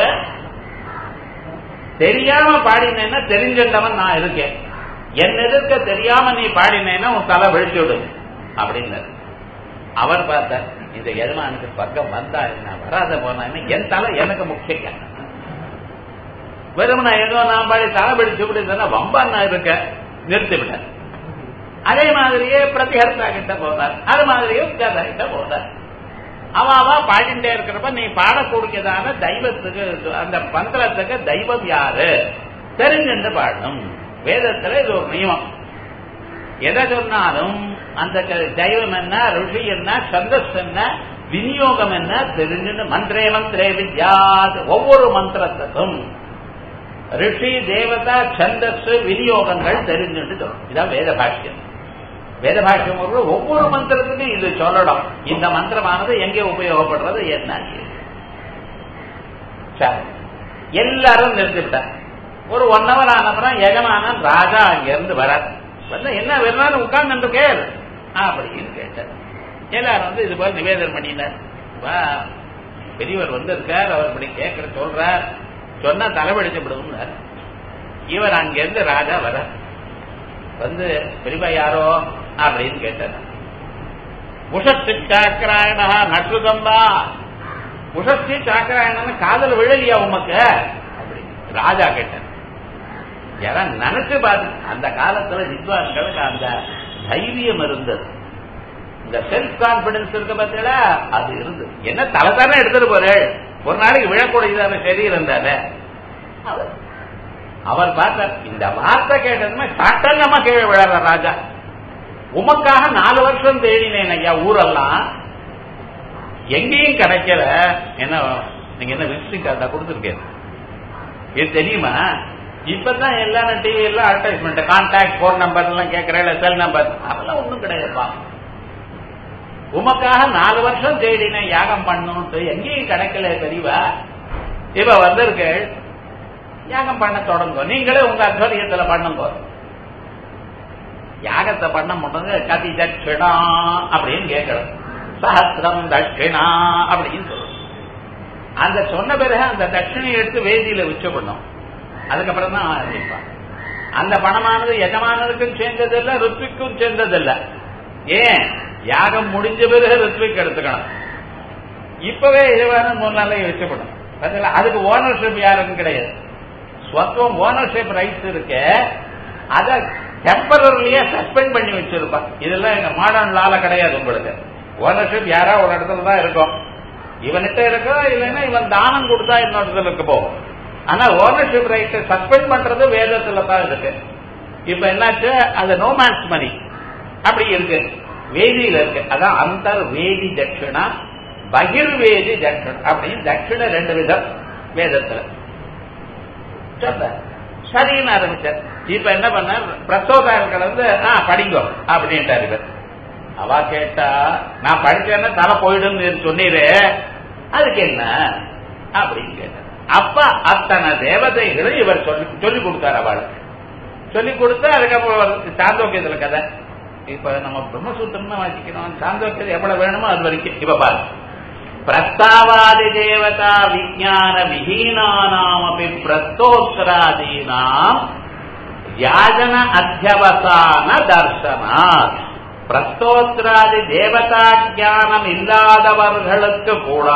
தெரியாம பாடினேன்னா தெரிஞ்சிட்டவன் நான் இருக்கேன் என் எதிர்க்க தெரியாம நீ பாடினேன்னா உன் தலை வெடிச்சு விடு அப்படின்னாரு அவர் பார்த்தார் இந்த எஜமானுக்கு பக்கம் வந்தா என்ன வராத போனா என் தலை எனக்கு முக்கியம் வெறும் நான் ஏதோ நான் பாடி தலை வெடிச்சு விடுறதுன்னா வம்பா நான் இருக்க நிறுத்தி விட்டேன் அதே மாதிரியே பிரதிஹர்த்தா கிட்ட போனார் அது மாதிரியே உத்காதா கிட்ட போனார் அவாவா பாடிண்டே இருக்கிறப்ப நீ பாடக்கூடியதான தெய்வத்துக்கு அந்த மந்திரத்துக்கு தெய்வம் யாரு தெரிஞ்சுட்டு பாடணும் வேதத்துல இது ஒரு நியமம் எதை சொன்னாலும் அந்த தெய்வம் என்ன ருஷி என்ன சந்தஸ் என்ன விநியோகம் என்ன தெரிஞ்சுட்டு மந்திரே மந்திரே வித்யாத் ஒவ்வொரு மந்திரத்துக்கும் ரிஷி தேவதா சந்தஸ் விநியோகங்கள் தெரிஞ்சுட்டு சொல்லணும் இதான் வேத பாஷ்யம் வேத பாஷ்யம் ஒவ்வொரு மந்திரத்துக்கும் இது சொல்லணும் இந்த மந்திரமானது எங்கே உபயோகப்படுறது என்ன சரி எல்லாரும் நிறுத்திவிட்டார் ஒரு ஒன் ஹவர் ஆனப்புறம் எஜமானன் ராஜா அங்கிருந்து வர வந்து என்ன வேணாலும் உட்கார்ந்து கேள் அப்படின்னு கேட்டார் எல்லாரும் வந்து இது போல நிவேதனம் பண்ணினார் வா பெரியவர் வந்து இருக்கார் அவர் இப்படி கேட்கிற சொல்றார் சொன்னா தலைவடிச்சு விடுவார் இவர் அங்கிருந்து ராஜா வர வந்து பெரியப்பா யாரோ அப்படின்னு கேட்டார் உஷஸ்தி சாக்கராயணா நட்டுதம்பா உஷஸ்தி சாக்கராயணன் காதல் விழலியா உமக்கு அப்படி ராஜா கேட்டார் யாரா நினைச்சு பார்த்து அந்த காலத்துல வித்வான்களுக்கு அந்த தைரியம் இருந்தது இந்த செல்ஃப் கான்பிடன்ஸ் இருக்க பார்த்தீங்களா அது இருந்தது என்ன தலை தானே எடுத்துட்டு போறேன் ஒரு நாளைக்கு விழக்கூடியதான சரீரம் தானே அவர் பார்த்தார் இந்த வார்த்தை கேட்டதுமே சட்டங்கமா கீழே விழற ராஜா உமக்காக நாலு வருஷம் தேடினேன் ஐயா ஊரெல்லாம் எங்கேயும் கிடைக்கல என்ன நீங்க என்ன விசிட்டிங் கார்டா கொடுத்துருக்கேன் இது தெரியுமா இப்பதான் எல்லா டிவி எல்லாம் அட்வர்டைஸ்மெண்ட் கான்டாக்ட் போன் நம்பர் எல்லாம் கேட்கறேன் செல் நம்பர் அதெல்லாம் ஒண்ணும் கிடையாதுப்பா உமக்காக நாலு வருஷம் தேடினேன் யாகம் பண்ணணும்ட்டு எங்கேயும் கிடைக்கல தெரியவா இப்ப வந்திருக்கு யாகம் பண்ண தொடங்க நீங்களே உங்க அத்வரியத்துல பண்ணுங்க யாகத்தை பண்ண முடியாது கதி தட்சிணா அப்படின்னு கேட்கணும் சஹசிரம் தட்சிணா அப்படின்னு சொல்லணும் அந்த சொன்ன பிறகு அந்த தட்சிணையை எடுத்து வேதியில வச்சுக்கணும் அதுக்கப்புறம் தான் ஆரம்பிப்பான் அந்த பணமானது எஜமானதுக்கும் சேர்ந்ததில்ல ருத்விக்கும் சேர்ந்ததில்ல ஏன் யாகம் முடிஞ்ச பிறகு ருத்விக் எடுத்துக்கணும் இப்பவே இதுவான மூணு நாளைக்கு வச்சுக்கணும் அதுக்கு ஓனர்ஷிப் யாருக்கும் கிடையாது ஸ்வத்துவம் ஓனர்ஷிப் ரைட்ஸ் இருக்கு அத டெம்பரரியா சஸ்பெண்ட் பண்ணி வச்சிருப்பான் இதெல்லாம் எங்க மாடர்ன் லால கிடையாது உங்களுக்கு ஓனர்ஷிப் யாரா ஒரு இடத்துல தான் இருக்கும் இவன்கிட்ட இருக்கோ இல்லைன்னா இவன் தானம் கொடுத்தா இன்னொரு இடத்துல இருக்க போகும் ஆனா ஓனர்ஷிப் ரைட்டை சஸ்பெண்ட் பண்றது வேதத்துல தான் இருக்கு இப்ப என்னாச்சு அது நோமேன்ஸ் மணி அப்படி இருக்கு வேதியில இருக்கு அதான் அந்தர் வேதி தட்சிணா பகிர்வேதி தட்சிணம் அப்படின்னு தட்சிண ரெண்டு விதம் வேதத்துல சொல்ற சரின்னு ஆரம்பிச்சார் இப்ப என்ன பண்ணார் பிரசோதாரர்கள் வந்து ஆ படிங்கோ அப்படின்ட்டார் இவர் அவ கேட்டா நான் படிச்சேன்னா தலை போயிடுன்னு சொன்னீரு அதுக்கு என்ன அப்படின்னு கேட்டார் அப்ப அத்தனை தேவதைகளை இவர் சொல்லி சொல்லி கொடுத்தார் அவளுக்கு சொல்லி கொடுத்து அதுக்கப்புறம் சாந்தோக்கியத்துல கதை இப்ப நம்ம பிரம்மசூத்திரம் வாசிக்கணும் சாந்தோக்கியம் எவ்வளவு வேணுமோ அது வரைக்கும் இப்ப பாரு பிரஸ்தாவாதி தேவதா விஜான விஹீனானாமபி பிரஸ்தோத்தராதீனாம் யாஜன அத்தியவசான தர்சனாத் பிரஸ்தோத்ராதி தேவதா ஞானம் இல்லாதவர்களுக்கு கூட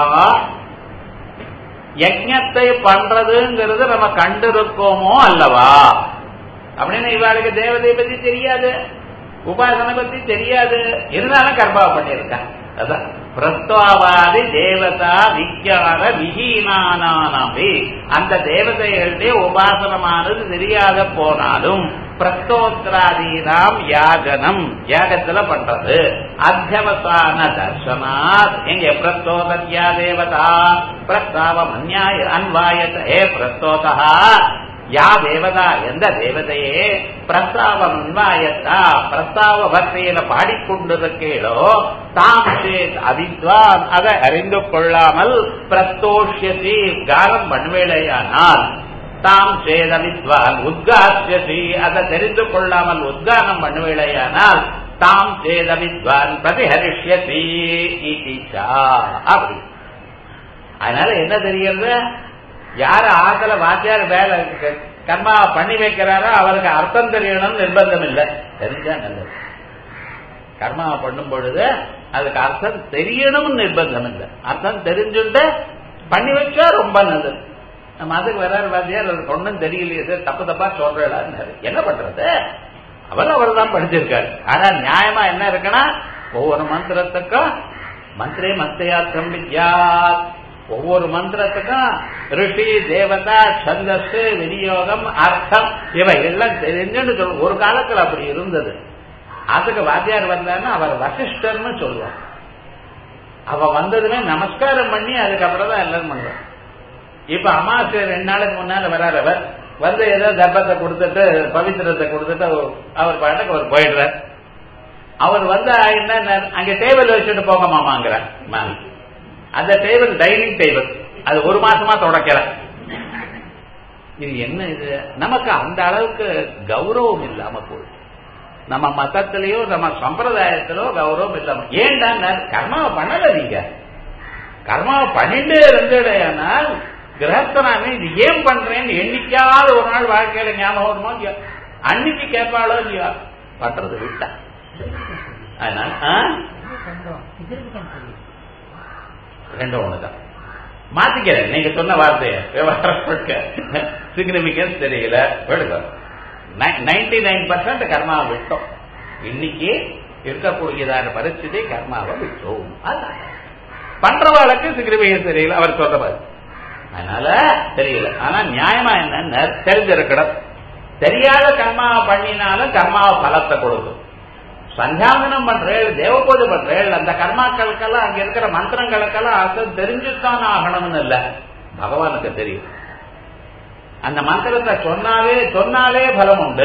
யஜ்ஞத்தை பண்றதுங்கிறது நம்ம கண்டிருக்கோமோ அல்லவா அப்படின்னு இவாளுக்கு தேவதையை பத்தி தெரியாது உபாசனை பத்தி தெரியாது இருந்தாலும் கர்ப்பாவை பண்ணியிருக்கான் அதான் பிரஸ்தாவாதி தேவதா விஞ்ஞான விஹீனானாமே அந்த தேவதைகளுடைய உபாசனமானது தெரியாத போனாலும் பிரஸ்தோத்திராதீனாம் யாகனம் யாகத்துல பண்றது அத்தியவசான தர்சனாத் எங்க பிரஸ்தோதத்யா தேவதா பிரஸ்தாவம் அந்நியாய அன்வாயத ஹே பிரஸ்தோதா யா தேவதா எந்த தேவதையே பிரஸ்தாவம் அன்வாயத்தா பிரஸ்தாவ பக்தியில பாடிக்கொண்டிருக்கீளோ தாம் சேத் அவித்வான் அதை அறிந்து கொள்ளாமல் பிரஸ்தோஷ்யசி காலம் பண்ணுவேளையானால் தாம் சேத வித்வான் உத்காசியசி அதை தெரிந்து கொள்ளாமல் உத்கானம் பண்ணுவேளையானால் தாம் சேத வித்வான் பிரதிஹரிஷ்யசி இதிச்சா அப்படி அதனால என்ன தெரிகிறது யார ஆக்கல வாத்தியார் வேலை கர்மா பண்ணி வைக்கிறாரோ அவருக்கு அர்த்தம் தெரியணும்னு நிர்பந்தம் இல்லை தெரிஞ்சா நல்லது கர்மாவை பண்ணும் பொழுது அதுக்கு அர்த்தம் தெரியணும்னு நிர்பந்தம் இல்லை அர்த்தம் தெரிஞ்சுட்டு பண்ணி வச்சா ரொம்ப நல்லது நம்ம அதுக்கு வராரு வாத்தியார் அவருக்கு ஒன்றும் தெரியலையே சார் தப்பு தப்பா சொல்றாரு என்ன பண்றது அவர் அவர் தான் படிச்சிருக்காரு ஆனா நியாயமா என்ன இருக்குன்னா ஒவ்வொரு மந்திரத்துக்கும் மந்திரே மந்திரியாத்திரம் வித்யாத் ஒவ்வொரு மந்திரத்துக்கும் ரிஷி தேவதா சந்தஸ் விநியோகம் அர்த்தம் இவை எல்லாம் தெரிஞ்சுன்னு சொல்ல ஒரு காலத்துல அப்படி இருந்தது அதுக்கு வாத்தியார் வந்தாருன்னா அவர் வசிஷ்டர்னு சொல்லுவோம் அவ வந்ததுமே நமஸ்காரம் பண்ணி அதுக்கப்புறம் தான் எல்லாரும் பண்ணுவோம் இப்ப அமாவாசை ரெண்டு நாளுக்கு முன்னால வராரு அவர் வந்து ஏதோ தர்ப்பத்தை கொடுத்துட்டு பவித்திரத்தை கொடுத்துட்டு அவர் பாட்டுக்கு அவர் போயிடுறார் அவர் வந்து என்ன அங்க டேபிள் வச்சுட்டு போக மாமாங்கிறார் மேம் அந்த டேபிள் டைனிங் டேபிள் அது ஒரு மாசமா தொடக்கல இது என்ன இது நமக்கு அந்த அளவுக்கு கௌரவம் இல்லாம போயிடுச்சு நம்ம மதத்திலேயோ நம்ம சம்பிரதாயத்திலோ கௌரவம் இல்லாம ஏன்டா கர்மாவை பண்ணல நீங்க கர்மாவை பண்ணிட்டே இருந்தேனால் கிரகஸ்தனாமே இது ஏன் பண்றேன்னு என்னைக்காவது ஒரு நாள் வாழ்க்கையில ஞாபகம் வருமோ இல்லையா அன்னைக்கு கேட்பாளோ இல்லையா பண்றது விட்டா அதனால ரெண்டும் ஒண்ணுதான் மாத்திக்கிறேன் நீங்க சொன்ன வார்த்தைய விவகாரம் சிக்னிபிகன்ஸ் தெரியல விடுங்க நைன்டி நைன் பர்சன்ட் கர்மாவை விட்டோம் இன்னைக்கு இருக்கக்கூடியதான பரிస్థితి கர்மாவை விட்டோம் பண்றவாளுக்கு சிக்னிபிகன்ஸ் தெரியல அவர் சொல்ற மாதிரி அதனால தெரியல ஆனா நியாயமா என்ன தெரிஞ்சிருக்கணும் தெரியாத கர்மாவை பண்ணினாலும் கர்மாவை பலத்தை கொடுக்கும் சந்தியாவனம் பண்றேள் தேவ பூஜை பண்றேள் அந்த கர்மாக்களுக்கெல்லாம் அங்க இருக்கிற மந்திரங்களுக்கெல்லாம் அர்த்தம் தெரிஞ்சுத்தான் ஆகணும்னு இல்ல பகவானுக்கு தெரியும் அந்த மந்திரத்தை சொன்னாலே சொன்னாலே பலம் உண்டு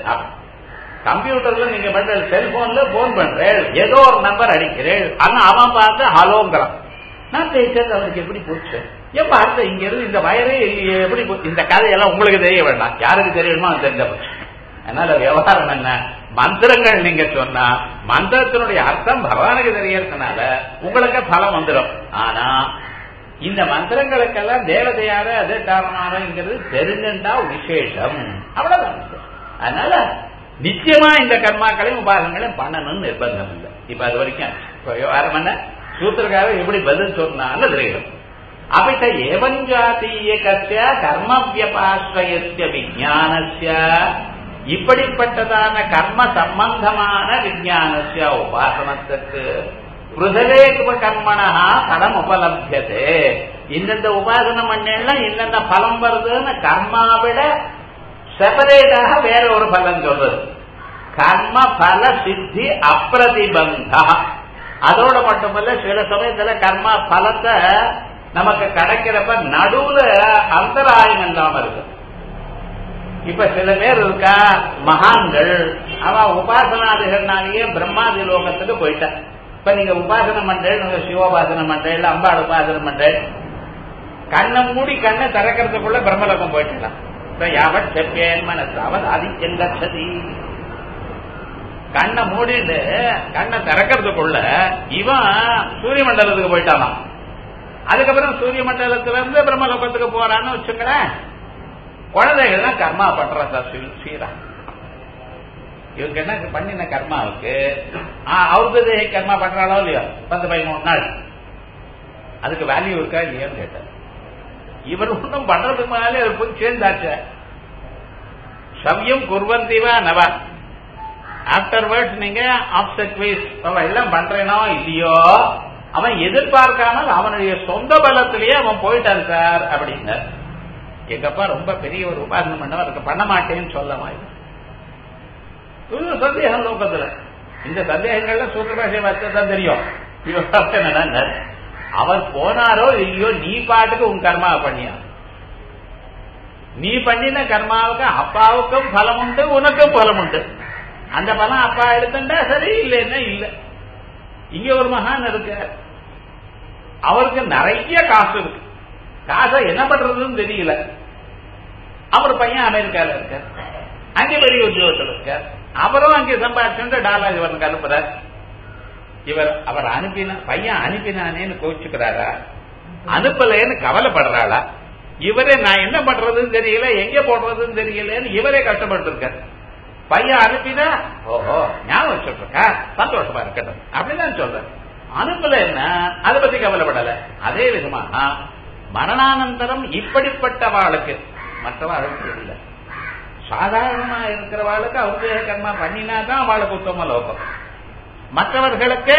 கம்ப்யூட்டர்ல நீங்க பண்ற செல்போன்ல போன் பண்றேள் ஏதோ ஒரு நம்பர் அடிக்கிறேள் ஆனா அவன் பார்த்து ஹலோங்கிறான் நான் பேசுறது அவனுக்கு எப்படி போச்சு எப்ப அடுத்த இங்க இருந்து இந்த வயரே எப்படி இந்த கதையெல்லாம் உங்களுக்கு தெரிய வேண்டாம் யாருக்கு தெரியணுமோ அது தெரிஞ்ச அதனால விவகாரம் என்ன மந்திரங்கள் நீங்க சொன்னா மந்திரத்தினுடைய அர்த்தம் பகவானுக்கு தெரியறதுனால உங்களுக்கு பலம் வந்துடும் ஆனா இந்த மந்திரங்களுக்கெல்லாம் தேவதையார அது காரணமானங்கிறது தெரிஞ்சுட்டா விசேஷம் அவ்வளவுதான் அதனால நிச்சயமா இந்த கர்மாக்களையும் உபாசங்களையும் பண்ணணும்னு நிர்பந்தம் இல்லை இப்ப அது வரைக்கும் இப்ப விவகாரம் என்ன சூத்திரக்காரர் எப்படி பதில் சொன்னாலும் தெரியும் அபிட்ட ஏவஞ்சாத்தீய கத்திய கர்ம வியபாஸ்ரயத்திய விஜானசிய இப்படிப்பட்டதான கர்ம சம்பந்தமான விஜயானசிய உபாசனத்துக்கு பிருதவே கர்மணா பலம் உபலபியதே இந்தந்த உபாசனம் பண்ணலாம் இந்தந்த பலம் வருதுன்னு கர்மாவிட செப்பரேட்டாக வேற ஒரு பலன் சொல்றது கர்ம பல சித்தி அப்பிரதிபந்தா அதோட மட்டுமல்ல சில சமயத்துல கர்மா பலத்தை நமக்கு கிடைக்கிறப்ப நடுவுல அந்தராயம் இல்லாம இருக்கு இப்ப சில பேர் இருக்கா மகான்கள் அவ உபாசனாதிகள்னாலேயே பிரம்மாதி லோகத்துக்கு போயிட்டான் இப்ப நீங்க உபாசனம் பண்றேன் சிவோபாசனம் பண்றேன் அம்பாள் உபாசனம் பண்றேன் கண்ணை மூடி கண்ணை திறக்கிறதுக்குள்ள பிரம்மலோகம் போயிட்டலாம் யாவட் செப்பேன் மனசாவது ஆதித்யன் கச்சதி கண்ணை மூடிட்டு கண்ணை திறக்கிறதுக்குள்ள இவன் சூரிய மண்டலத்துக்கு போயிட்டானா அதுக்கப்புறம் சூரிய மண்டலத்துல இருந்து பிரம்மலோகத்துக்கு போறான்னு வச்சுக்கிறேன் குழந்தைகள் தான் கர்மா பண்றதா சீரா இவங்க என்ன பண்ணின கர்மாவுக்கு ஔததேக கர்மா பண்றாளோ இல்லையோ பத்து பதிமூணு நாள் அதுக்கு வேல்யூ இருக்கா இல்லையான்னு கேட்டார் இவர் ஒன்றும் பண்றதுக்கு மேலே அவர் போய் சேர்ந்தாச்ச சவ்யம் குர்வந்திவா நவா ஆப்டர் வேர்ட்ஸ் நீங்க ஆப்செட் வைஸ் எல்லாம் பண்றேனோ இல்லையோ அவன் எதிர்பார்க்காமல் அவனுடைய சொந்த பலத்திலேயே அவன் போயிட்டான் சார் அப்படின்னு எங்கப்பா ரொம்ப பெரிய ஒரு உபாசனை பண்ணவன் அதுக்கு பண்ண மாட்டேன்னு சொல்ல மாதிரி சந்தேகம் லோகத்துல இந்த சந்தேகங்கள்ல சூத்திரபாஷை தான் தெரியும் என்னன்னா அவர் போனாரோ இல்லையோ நீ பாட்டுக்கு உன் கர்மாவை பண்ணியா நீ பண்ணின கர்மாவுக்கு அப்பாவுக்கும் பலம் உண்டு உனக்கும் பலம் உண்டு அந்த பலம் அப்பா எடுத்துட்டா சரி இல்லைன்னா இல்ல இங்க ஒரு மகான் இருக்க அவருக்கு நிறைய காசு இருக்கு காசை என்ன பண்றதுன்னு தெரியல அவர் பையன் அமெரிக்கால இருக்க அங்கே பெரிய உத்தியோகத்தில் இருக்க அவரும் அங்கே சம்பாதிச்சு டாலர் இவனுக்கு அனுப்புறார் இவர் அவர் அனுப்பின பையன் அனுப்பினானேன்னு கோச்சுக்கிறாரா அனுப்பலேன்னு கவலைப்படுறாளா இவரே நான் என்ன பண்றதுன்னு தெரியல எங்க போடுறதுன்னு தெரியலன்னு இவரே கஷ்டப்பட்டு இருக்கார் பையன் அனுப்பினா ஓஹோ ஞாபகம் வச்சுட்டு இருக்கா சந்தோஷமா இருக்கட்டும் அப்படிதான் சொல்றேன் அனுப்பல என்ன அதை பத்தி கவலைப்படல அதே விதமா மரணானந்தரம் இப்படிப்பட்ட வாளுக்கு மற்றவாளுக்கு இல்லை சாதாரணமா இருக்கிறவாளுக்கு அவங்க கர்மா பண்ணினா தான் அவளுக்கு உத்தம லோகம் மற்றவர்களுக்கு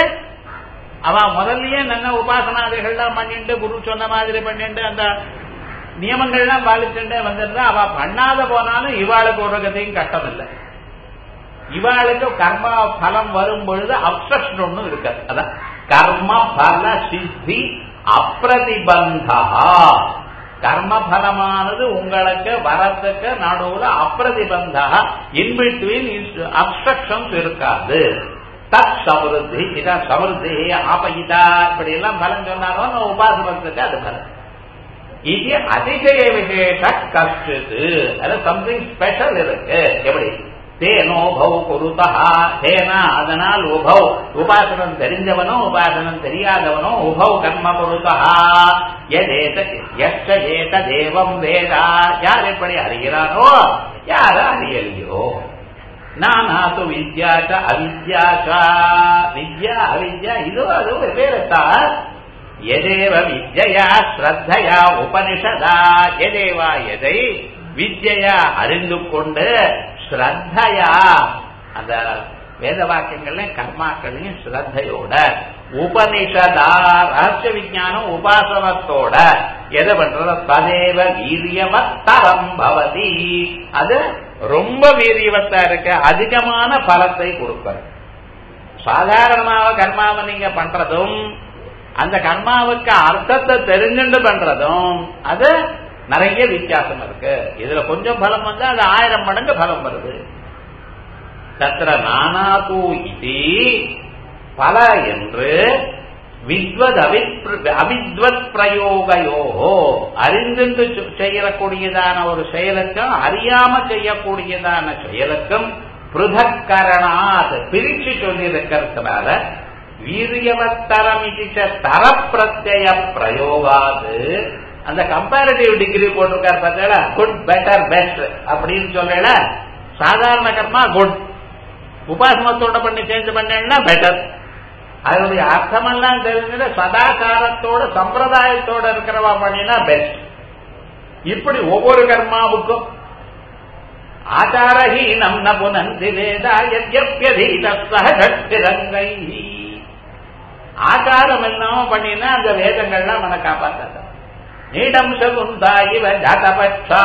அவ முதல்லயே நல்ல உபாசனாதிகள்லாம் பண்ணிட்டு குரு சொன்ன மாதிரி பண்ணிட்டு அந்த நியமங்கள்லாம் பாலிச்சுட்டு வந்திருந்தா அவ பண்ணாத போனாலும் இவாளுக்கு ஒரு கதையும் கஷ்டம் இல்லை இவாளுக்கு கர்மா பலம் வரும் பொழுது அப்சஷன் ஒன்றும் இருக்காது அதான் கர்ம பல சித்தி அப்பிரதிபந்தா கர்ம பலமானது உங்களுக்கு வரத்துக்கு நடுவுல அப்பிரதிபந்தா இன்பிட்வீன் அப்சக்ஷன்ஸ் இருக்காது தத் சமிருத்தி இதா சமிருத்தி ஆபயிதா இப்படி எல்லாம் பலன் சொன்னாரோ உபாசனத்துக்கு அது பலன் இது அதிசய விசேஷ கஷ்டத்து அது சம்திங் ஸ்பெஷல் இருக்கு எப்படி தேனோபௌ குருதா தேனா அதனால் உபௌ உபாசனம் தெரிஞ்சவனோ உபாசனம் தெரியாதவனோ உபௌ கர்ம குருதா எதேத எச்ச ஏத தேவம் வேதா யார் எப்படி அறிகிறானோ யார அறியலையோ நானாத்து வித்யாச்ச அவித்யாச்சா வித்யா அவித்யா இதோ அது வெவ்வேறத்தா எதேவ வித்யா ஸ்ரத்தையா உபனிஷதா எதேவா எதை வித்யா அறிந்து கொண்டு ஸ்ரத்தையா அந்த வேத வாக்கியங்கள்ல கர்மாக்களையும் ஸ்ரத்தையோட உபனிஷதா ரகசிய விஜானம் உபாசனத்தோட எதை பண்றத ததேவ வீரியவத்தரம் பவதி அது ரொம்ப வீரியவத்தா இருக்க அதிகமான பலத்தை கொடுப்பது சாதாரணமாக கர்மாவை நீங்க பண்றதும் அந்த கர்மாவுக்கு அர்த்தத்தை தெரிஞ்சுண்டு பண்றதும் அது நிறைய வித்தியாசம் இருக்கு இதுல கொஞ்சம் பலம் வந்து அது ஆயிரம் மடங்கு பலம் வருது தத்திர நானாது இது பல என்று வித்வத் அவித்வத் பிரயோகையோகோ அறிந்து செய்யக்கூடியதான ஒரு செயலுக்கும் அறியாம செய்யக்கூடியதான செயலுக்கும் பிருதக்கரணாத் பிரிச்சு சொல்லி இருக்கிறதுனால வீரியவத்தரம் இது தர பிரத்ய பிரயோகாது அந்த கம்பேரிட்டிவ் டிகிரி போட்டிருக்காரு பார்த்தா குட் பெட்டர் பெஸ்ட் அப்படின்னு சொல்லல சாதாரண கர்மா குட் உபாசனத்தோட பண்ணி சேஞ்ச் பண்ணா பெட்டர் அதனுடைய அர்த்தமெல்லாம் தெரிஞ்சது சதாச்சாரத்தோட சம்பிரதாயத்தோட இருக்கிறவா பண்ணினா பெஸ்ட் இப்படி ஒவ்வொரு கர்மாவுக்கும் ஆச்சாரஹீனம் ந புனந்தி வேதா யத்யப்யதீத சகஜத்திரங்கை ஆச்சாரம் என்னமோ பண்ணினா அந்த வேதங்கள்லாம் மன காப்பாற்றாத நீடம் சகுந்தா இவ ஜாதபட்சா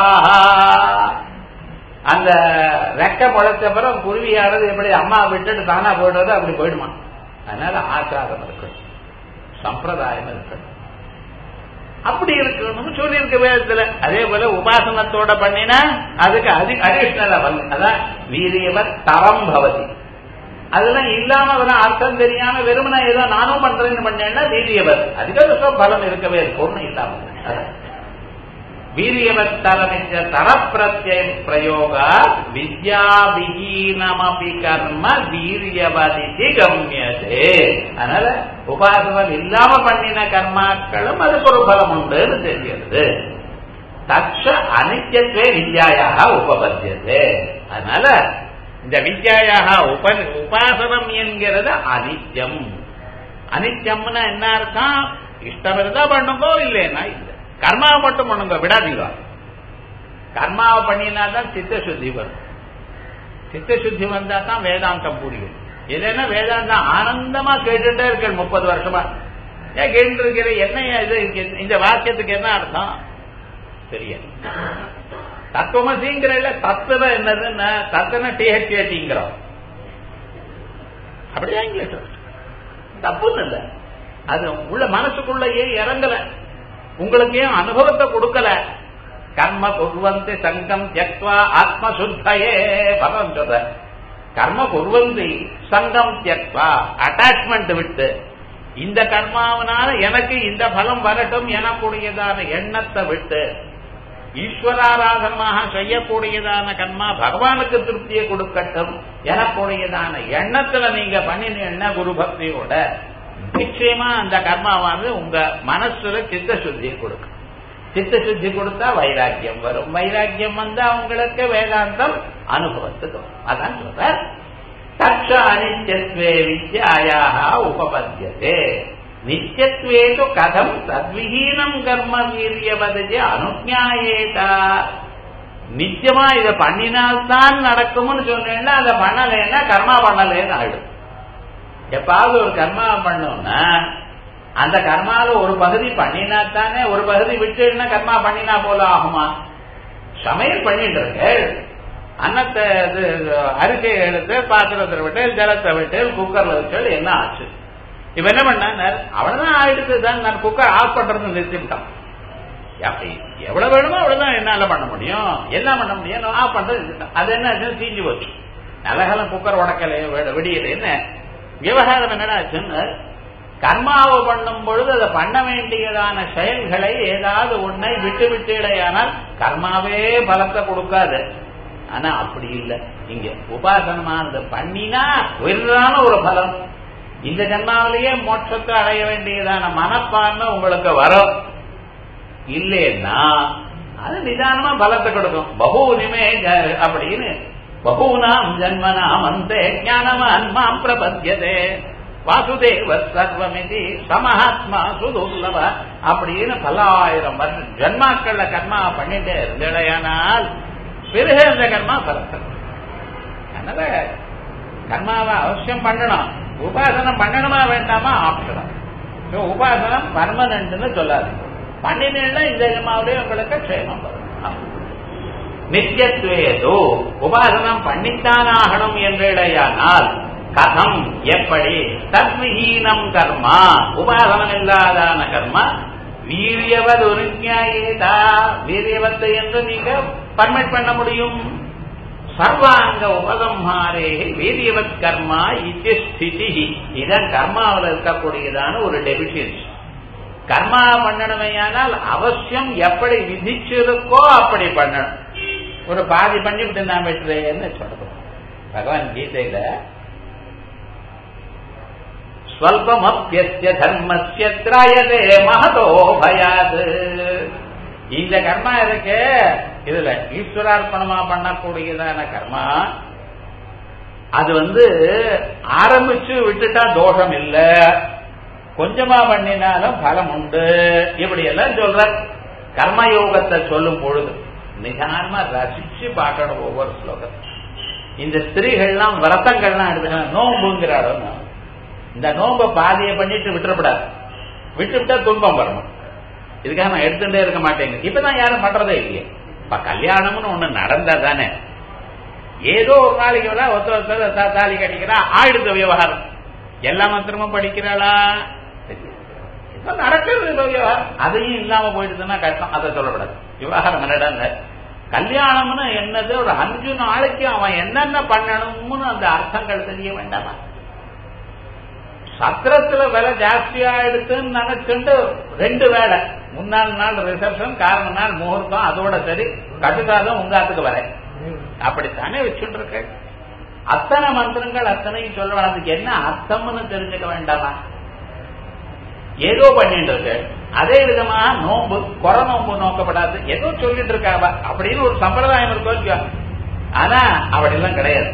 அந்த ரெக்க முளைச்ச பிறகு குருவியானது எப்படி அம்மா விட்டுட்டு தானா போயிடுறது அப்படி போயிடுமா அதனால ஆச்சாரம் இருக்கணும் சம்பிரதாயம் இருக்கணும் அப்படி இருக்கணும்னு சொல்லி இருக்க வேதத்துல அதே போல உபாசனத்தோட பண்ணினா அதுக்கு அதி அடிஷ்னல் அதான் வீரியவர் தரம் பவதி அதெல்லாம் இல்லாம அதெல்லாம் அர்த்தம் தெரியாம வெறுமனா ஏதோ நானும் பண்றேன்னு பண்ணேன்னா வீரியவர் அதிக பலம் இருக்கவே இருக்கும் இல்லாம வீரியவத்தரமிச்ச தரப்பிரத்ய பிரயோக வித்யாவிஹீனமபி கர்ம வீரியவதிதி கம்யதே அதனால உபாசனம் இல்லாம பண்ணின கர்மாக்களும் அதுக்கு ஒரு பலம் உண்டுன்னு தெரிகிறது தக்ஷ அனித்தியத்துவே வித்யாயாக உபபத்தியது அதனால இந்த வித்யாயாக உப உபாசனம் என்கிறது அனித்யம் அனித்யம்னா என்ன அர்த்தம் இஷ்டம் இருந்தா பண்ணுங்கோ இல்லைன்னா இல்லை கர்மாவை மட்டும் பண்ணுங்க விடாதீங்க கர்மாவை பண்ணினா தான் சித்த சுத்தி வரும் சித்த சுத்தி வந்தா தான் வேதாந்தம் புரியும் இல்லைன்னா வேதாந்தம் ஆனந்தமா கேட்டுட்டே இருக்க முப்பது வருஷமா ஏன் கேட்டு இருக்கிற என்ன இது இந்த வாக்கியத்துக்கு என்ன அர்த்தம் தெரியாது தத்துவமசிங்கிற தத்துவம் என்னதுன்னா தத்துவ டிஹெச்ஏடிங்கிறோம் அப்படிதான் இங்கிலீஷ் தப்புன்னு இல்லை அது உள்ள மனசுக்குள்ளேயே இறங்கல உங்களுக்கு ஏன் அனுபவத்தை கொடுக்கல கர்ம குர்வந்தி சங்கம் தியக்வா ஆத்மசுத்தையே பகவன் சொல்ற கர்ம குர்வந்தி சங்கம் தியக்வா அட்டாச்மெண்ட் விட்டு இந்த கர்மாவனால எனக்கு இந்த பலம் வரட்டும் எனக்கூடியதான எண்ணத்தை விட்டு ஈஸ்வராராதனமாக செய்யக்கூடியதான கர்மா பகவானுக்கு திருப்தியை கொடுக்கட்டும் எனக்கூடியதான எண்ணத்துல நீங்க பண்ணினீங்கன்னா குரு பக்தியோட நிச்சயமா அந்த கர்மாவானது உங்க மனசுல சித்த சுத்தியை கொடுக்கும் சித்த சுத்தி கொடுத்தா வைராக்கியம் வரும் வைராக்கியம் வந்தா உங்களுக்கு வேதாந்தம் அனுபவத்துக்கு வரும் அதான் சொல்ற தட்ச அனித்யத்வே வித்யாயாக உபபத்தியதே நித்தியத்வேது கதம் தத்விஹீனம் கர்ம வீரியவதே அனுஜாயேதா நிச்சயமா இதை பண்ணினால்தான் நடக்கும்னு சொன்னேன்னா அதை பண்ணலைன்னா கர்மா பண்ணலேன்னு ஆயிடும் எப்பாவது ஒரு கர்மா பண்ணோம்னா அந்த கர்மால ஒரு பகுதி பண்ணினா தானே ஒரு பகுதி விட்டுன்னா கர்மா பண்ணினா போல ஆகுமா சமையல் பண்ணிட்டு இருக்கு அன்னத்தை இது அரிசியை எடுத்து பாத்திரத்தில் விட்டு ஜலத்தை விட்டு குக்கர்ல வச்சு என்ன ஆச்சு இப்ப என்ன பண்ண அவ்வளவுதான் ஆயிடுச்சு தான் நான் குக்கர் ஆஃப் பண்றது நிறுத்திவிட்டான் அப்படி எவ்வளவு வேணுமோ அவ்வளவுதான் என்னால பண்ண முடியும் எல்லாம் பண்ண முடியும் ஆஃப் பண்றது அது என்ன தீஞ்சு போச்சு நல்லகாலம் குக்கர் உடக்கல வெடியல என்ன விவகாரம் என்னடா ஆச்சுன்னு கர்மாவை பண்ணும் பொழுது அதை பண்ண வேண்டியதான செயல்களை ஏதாவது ஒன்றை விட்டு விட்டுடையானால் கர்மாவே பலத்தை கொடுக்காது ஆனா அப்படி இல்லை இங்க உபாசனமானது பண்ணினா உயர்ந்தான ஒரு பலம் இந்த ஜன்மாவிலேயே மோட்சத்தை அடைய வேண்டியதான மனப்பான்மை உங்களுக்கு வரும் இல்லைன்னா அது நிதானமா பலத்தை கொடுக்கும் பகூனிமே அப்படின்னு பகூனாம் ஜன்மனாம் அந்த ஞானவான் மாம் பிரபத்தியதே வாசுதேவ சர்வமிதி சமஹாத்மா சுதுர்லப அப்படின்னு பல்லாயிரம் வருஷம் ஜன்மாக்கள்ல கர்மா பண்ணிட்டே இருந்தடையானால் பிறகு அந்த கர்மா பலத்தை அதனால கர்மாவை அவசியம் பண்ணணும் உபாசனம் பண்ணணுமா வேண்டாமா ஆப்ஷனம் உபாசனம் பர்மனன்ட்னு சொல்லாது பண்ணினீங்கன்னா இந்த ஜன்மாவிலே உங்களுக்கு க்ஷேமம் வரும் நித்தியத்துவேதோ உபாசனம் பண்ணித்தான் ஆகணும் என்றடையானால் கதம் எப்படி தத்விஹீனம் கர்மா உபாசனம் இல்லாதான கர்மா வீரியவத் ஒருங்கியாயேதா வீரியவத்தை என்று நீங்க பர்மிட் பண்ண முடியும் சர்வாங்க உபசம்ஹாரே வீரியவத் கர்மா இது ஸ்திதி இதான் கர்மாவில் இருக்கக்கூடியதான ஒரு டெபிஷியன்சி கர்மா பண்ணணுமையானால் அவசியம் எப்படி விதிச்சிருக்கோ அப்படி பண்ணணும் ஒரு பாதி பண்ணிவிட்டு நான் வெட்டுறேன்னு சொல்றோம் பகவான் கீதையில ஸ்வல்பமப்பிய தர்மஸ்ய திராயதே மகதோ பயாது இந்த கர்மா இருக்கு இதுல ஈஸ்வரார்ப்பணமா பண்ணக்கூடியதான கர்மா அது வந்து ஆரம்பிச்சு விட்டுட்டா தோஷம் இல்ல கொஞ்சமா பண்ணினாலும் பலம் உண்டு இப்படி எல்லாம் சொல்ற கர்மயோகத்தை சொல்லும் பொழுது நிதானமா ரசிச்சு பார்க்கணும் ஒவ்வொரு ஸ்லோகத்தை இந்த ஸ்திரீகள்லாம் விரதங்கள்லாம் எடுத்துக்கணும் நோம்புங்கிறாரோ இந்த நோம்ப பாதியை பண்ணிட்டு விட்டுறப்படாது விட்டுவிட்டா துன்பம் வரணும் இதுக்காக நான் எடுத்துட்டே இருக்க மாட்டேங்க இப்பதான் யாரும் பண்றதே இல்லையே இப்ப கல்யாணம்னு ஒண்ணு நடந்தா தானே ஏதோ ஒரு நாளைக்கு வரா ஒருத்தர் ஒருத்தர் தாலி கட்டிக்கிறா ஆயிடுத்த விவகாரம் எல்லா மந்திரமும் படிக்கிறாளா இப்ப நடக்கிறது விவகாரம் அதையும் இல்லாம போயிடுதுன்னா கஷ்டம் அதை சொல்லப்படாது விவகாரம் என்னடா கல்யாணம்னு என்னது ஒரு அஞ்சு நாளைக்கு அவன் என்னென்ன பண்ணணும்னு அந்த அர்த்தங்கள் தெரிய வேண்டாமா சத்திரத்துல விலை ஜாஸ்தியா எடுத்துன்னு நினைச்சுட்டு ரெண்டு வேலை முன்னாள் நாள் ரிசப்ஷன் காரண நாள் முகூர்த்தம் அதோட சரி கட்டுக்காதம் உங்காத்துக்கு வர அப்படித்தானே வச்சுட்டு இருக்க அத்தனை மந்திரங்கள் அத்தனையும் சொல்லுவாங்க அதுக்கு என்ன அர்த்தம்னு தெரிஞ்சுக்க வேண்டாமா ஏதோ பண்ணிட்டு இருக்கு அதே விதமா நோம்பு கொர நோம்பு நோக்கப்படாது ஏதோ சொல்லிட்டு இருக்காவ அப்படின்னு ஒரு சம்பிரதாயம் இருக்கோ ஆனா அப்படிலாம் கிடையாது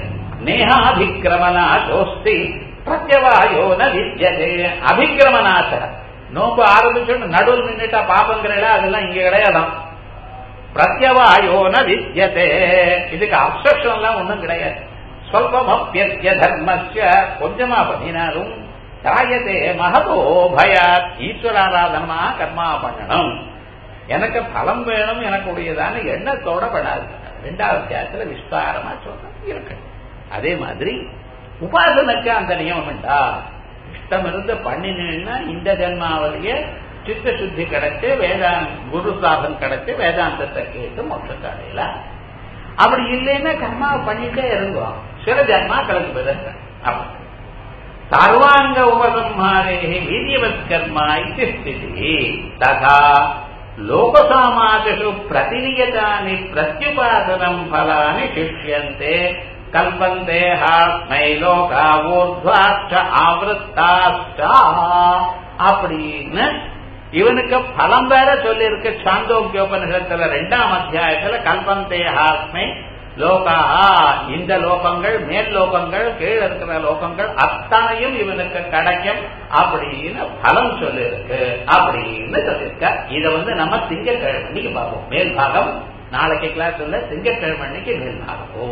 நேகாபிக்கிரமநாசோஸ்தி பிரத்யவாயோ ந வித்யதே அபிக்கிரமநாச நோக்கு ஆரம்பிச்சோன்னு நடுவில் நின்றுட்டா பாப்பங்கிறல அதெல்லாம் இங்க கிடையாதாம் பிரத்யவாயோ ந வித்யதே இதுக்கு அப்சக்ஷன் எல்லாம் ஒண்ணும் கிடையாது சொல்பமப்பிய தர்மஸ்ய கொஞ்சமா பண்ணினாலும் தாயதே மகதோ பயாத் ஈஸ்வராராதனமா கர்மா பண்ணணும் எனக்கு பலம் வேணும் எனக்கு உடையதான எண்ணத்தோட படாது ரெண்டாவது அத்தியாயத்துல விஸ்தாரமா சொல்றேன் இருக்கு அதே மாதிரி உபாசனைக்கு அந்த நியமம் உண்டா இஷ்டம் இருந்து பண்ணினீங்கன்னா இந்த ஜென்மாவிலேயே சித்த சுத்தி கிடைச்சு வேதாந்த குரு சாதம் கிடைச்சு வேதாந்தத்தை கேட்டு மோட்சத்தை அடையலாம் அப்படி இல்லைன்னா கர்மாவை பண்ணிட்டே இருந்தோம் சில ஜன்மாக்களுக்கு பிறகு அப்படி சர்வாங்க உபசம்ஹாரே வீரியவத் கர்மா இது ஸ்திதி ததா லோகசாமாதிஷு பிரதிநியதானி பிரத்யுபாசனம் பலானி சிஷ்யந்தே கல்பந்தே ஹாஸ்மை லோகா ஊர்துவாச்ச ஆவருத்தாச்சா அப்படின்னு இவனுக்கு பலம் வேற சொல்லி இருக்கு சாந்தோக்கியோபனிஷத்துல ரெண்டாம் அத்தியாயத்துல கல்பந்தே ஹாஸ்மை லோகா இந்த லோகங்கள் மேல் லோகங்கள் கீழே இருக்கிற லோகங்கள் அத்தனையும் இவனுக்கு கிடைக்கும் அப்படின்னு பலம் சொல்லிருக்கு அப்படின்னு சொல்லியிருக்க இதை வந்து நம்ம திங்கக்கிழமை பார்ப்போம் மேல் பாகம் நாளைக்கு கிளாஸ் இல்ல திங்கக்கிழமை மேல் பாகம்